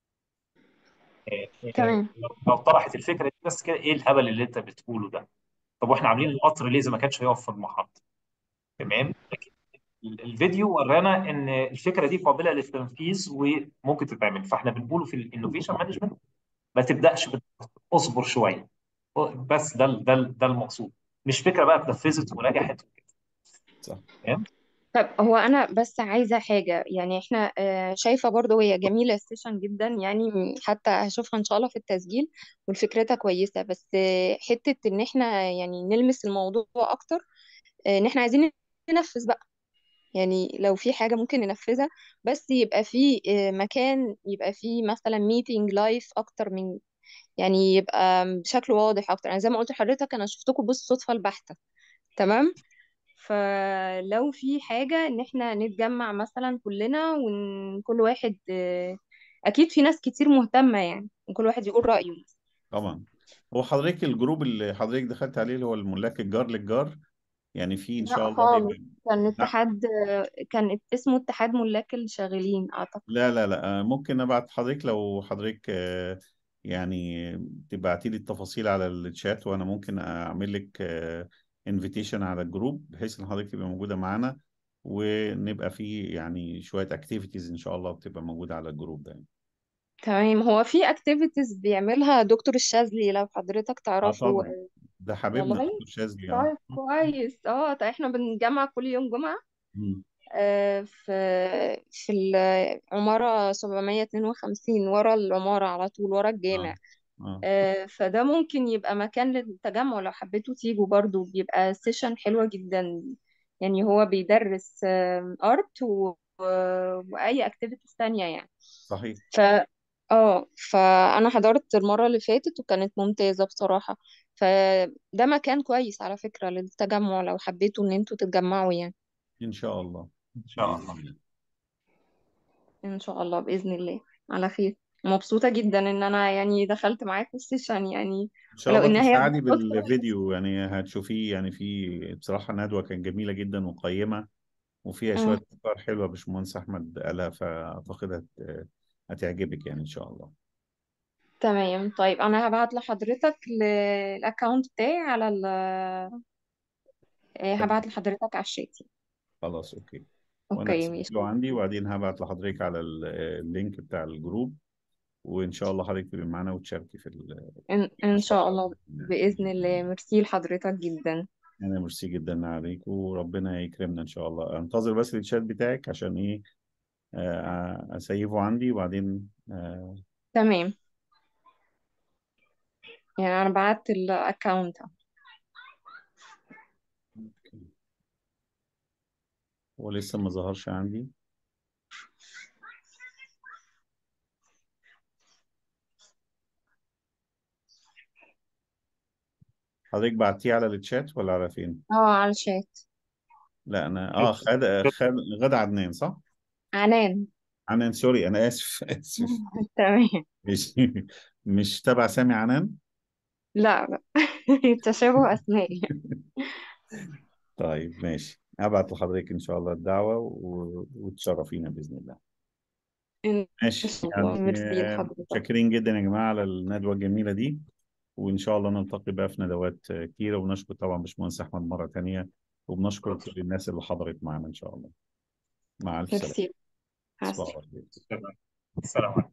Speaker 2: آه، آه،
Speaker 7: تمام
Speaker 2: لو لو طرحت الفكره دي بس كده ايه الهبل اللي انت بتقوله ده طب واحنا عاملين القطر ليه اذا ما كانش هيقف في المحطه تمام لكن ال- الفيديو ورانا ان الفكره دي قابله للتنفيذ وممكن تتعمل فاحنا بنقوله في الانوفيشن مانجمنت ما تبداش بال- اصبر شويه بس ده ال- ده ال- ده المقصود مش فكره بقى اتنفذت ونجحت وكده
Speaker 1: صح
Speaker 2: تمام
Speaker 7: طب هو انا بس عايزه حاجه يعني احنا آه، شايفه برضو هي جميله السيشن جدا يعني م- حتى هشوفها ان شاء الله في التسجيل والفكرتها كويسه بس آه، حته ان احنا يعني نلمس الموضوع اكتر آه، ان احنا عايزين ننفذ بقى يعني لو في حاجه ممكن ننفذها بس يبقى في آه، مكان يبقى في مثلا ميتنج لايف اكتر من يعني يبقى بشكل واضح اكتر انا زي ما قلت لحضرتك انا شفتكم بالصدفه البحته تمام فلو في حاجة ان احنا نتجمع مثلا كلنا وكل واحد آه، اكيد في ناس كتير مهتمة يعني وكل واحد يقول رأيه
Speaker 1: طبعا هو حضرتك الجروب اللي حضرتك دخلت عليه اللي هو الملاك الجار للجار يعني في ان شاء
Speaker 7: لا
Speaker 1: الله
Speaker 7: خالص
Speaker 1: هيبقى
Speaker 7: كان
Speaker 1: لا
Speaker 7: اتحاد آه، كان اسمه اتحاد ملاك الشاغلين اعتقد
Speaker 1: لا لا لا آه، ممكن ابعت حضرتك لو حضرتك آه، يعني تبعتي لي التفاصيل على الشات وانا ممكن اعمل لك انفيتيشن على الجروب بحيث ان حضرتك تبقى موجوده معانا ونبقى فيه يعني شويه اكتيفيتيز ان شاء الله بتبقى موجوده على الجروب ده يعني.
Speaker 7: تمام هو في اكتيفيتيز بيعملها دكتور الشاذلي لو حضرتك
Speaker 1: اه
Speaker 7: تعرفه
Speaker 1: طبعا
Speaker 7: آه،
Speaker 1: ده حبيبنا
Speaker 7: والله
Speaker 1: دكتور شاذلي اه
Speaker 7: طيب كويس اه طيب احنا بنجمع كل يوم جمعة
Speaker 1: مم.
Speaker 7: آه، في في العمارة 752 ورا العمارة على طول ورا
Speaker 1: اه
Speaker 7: الجامع
Speaker 1: اه
Speaker 7: آه، فده ممكن يبقى مكان للتجمع لو حبيتوا تيجوا برضو بيبقى سيشن حلوة جدا يعني هو بيدرس ارت واي اكتيفيتيز تانية يعني
Speaker 1: صحيح
Speaker 7: ف اه فانا حضرت المرة اللي فاتت وكانت ممتازة بصراحة فده مكان كويس على فكرة للتجمع لو حبيتوا ان انتوا تتجمعوا يعني
Speaker 1: ان شاء الله
Speaker 2: إن شاء
Speaker 1: بإذن
Speaker 2: الله
Speaker 1: الله
Speaker 7: ان شاء الله باذن الله على خير مبسوطه جدا ان انا يعني دخلت معاكم السيشن يعني
Speaker 1: إن شاء
Speaker 7: ولو
Speaker 1: الله
Speaker 7: ان هي
Speaker 1: تساعدي
Speaker 7: بالصدفه
Speaker 1: بالفيديو يعني هتشوفيه يعني في بصراحة ندوة كانت جميلة جدا وقيمة وفيها شوية
Speaker 7: مم.
Speaker 1: أفكار حلوة باشمهندس أحمد قالها فأعتقد هت... هتعجبك يعني إن شاء الله
Speaker 7: تمام طيب انا هبعت لحضرتك ل- الاكونت بتاعي على ال آه، هبعت لحضرتك على الشات
Speaker 1: خلاص أوكي وأنا
Speaker 7: اوكي ماشي
Speaker 1: هسجله عندي وبعدين هبعت لحضرتك على ال- اللينك بتاع الجروب وإن شاء الله حضرتك تبقي معانا وتشاركي في ال-
Speaker 7: ان, إن شاء
Speaker 1: الصفحة
Speaker 7: الله باذن الله ميرسي لحضرتك جدا
Speaker 1: أنا ميرسي جدا عليك وربنا يكرمنا إن شاء الله أنتظر بس الشات بتاعك عشان إيه آه، أسيبه عندي وبعدين آه،
Speaker 7: تمام يعني انا بعت الاكونت
Speaker 1: هو لسه ما ظهرش عندي حضرتك بعتيه على الشات ولا على فين؟
Speaker 7: اه على الشات
Speaker 1: لا أنا آه خد خد غدا عدنان صح؟
Speaker 7: عنان
Speaker 1: عنان سوري أنا آسف آسف
Speaker 7: تمام
Speaker 1: مش مش تبع سامي عنان؟
Speaker 7: لا لا تشابه اسماء
Speaker 1: طيب ماشي هبعت لحضرتك إن شاء الله الدعوة و... وتشرفينا بإذن الله
Speaker 7: ان
Speaker 1: ماشي
Speaker 7: شاء الله
Speaker 1: يعني
Speaker 7: ميرسي
Speaker 1: آه،
Speaker 7: لحضرتك
Speaker 1: متشكرين جدا يا جماعة على الندوة الجميلة دي وإن شاء الله نلتقي بقى في ندوات آه، كتيرة ونشكر طبعا باشمهندس أحمد مرة تانية وبنشكر كل الناس اللي حضرت معانا إن شاء الله مع ألف سلامة
Speaker 7: ميرسي مع
Speaker 1: تصبحوا
Speaker 7: السلامة
Speaker 1: على خير
Speaker 2: السلام عليكم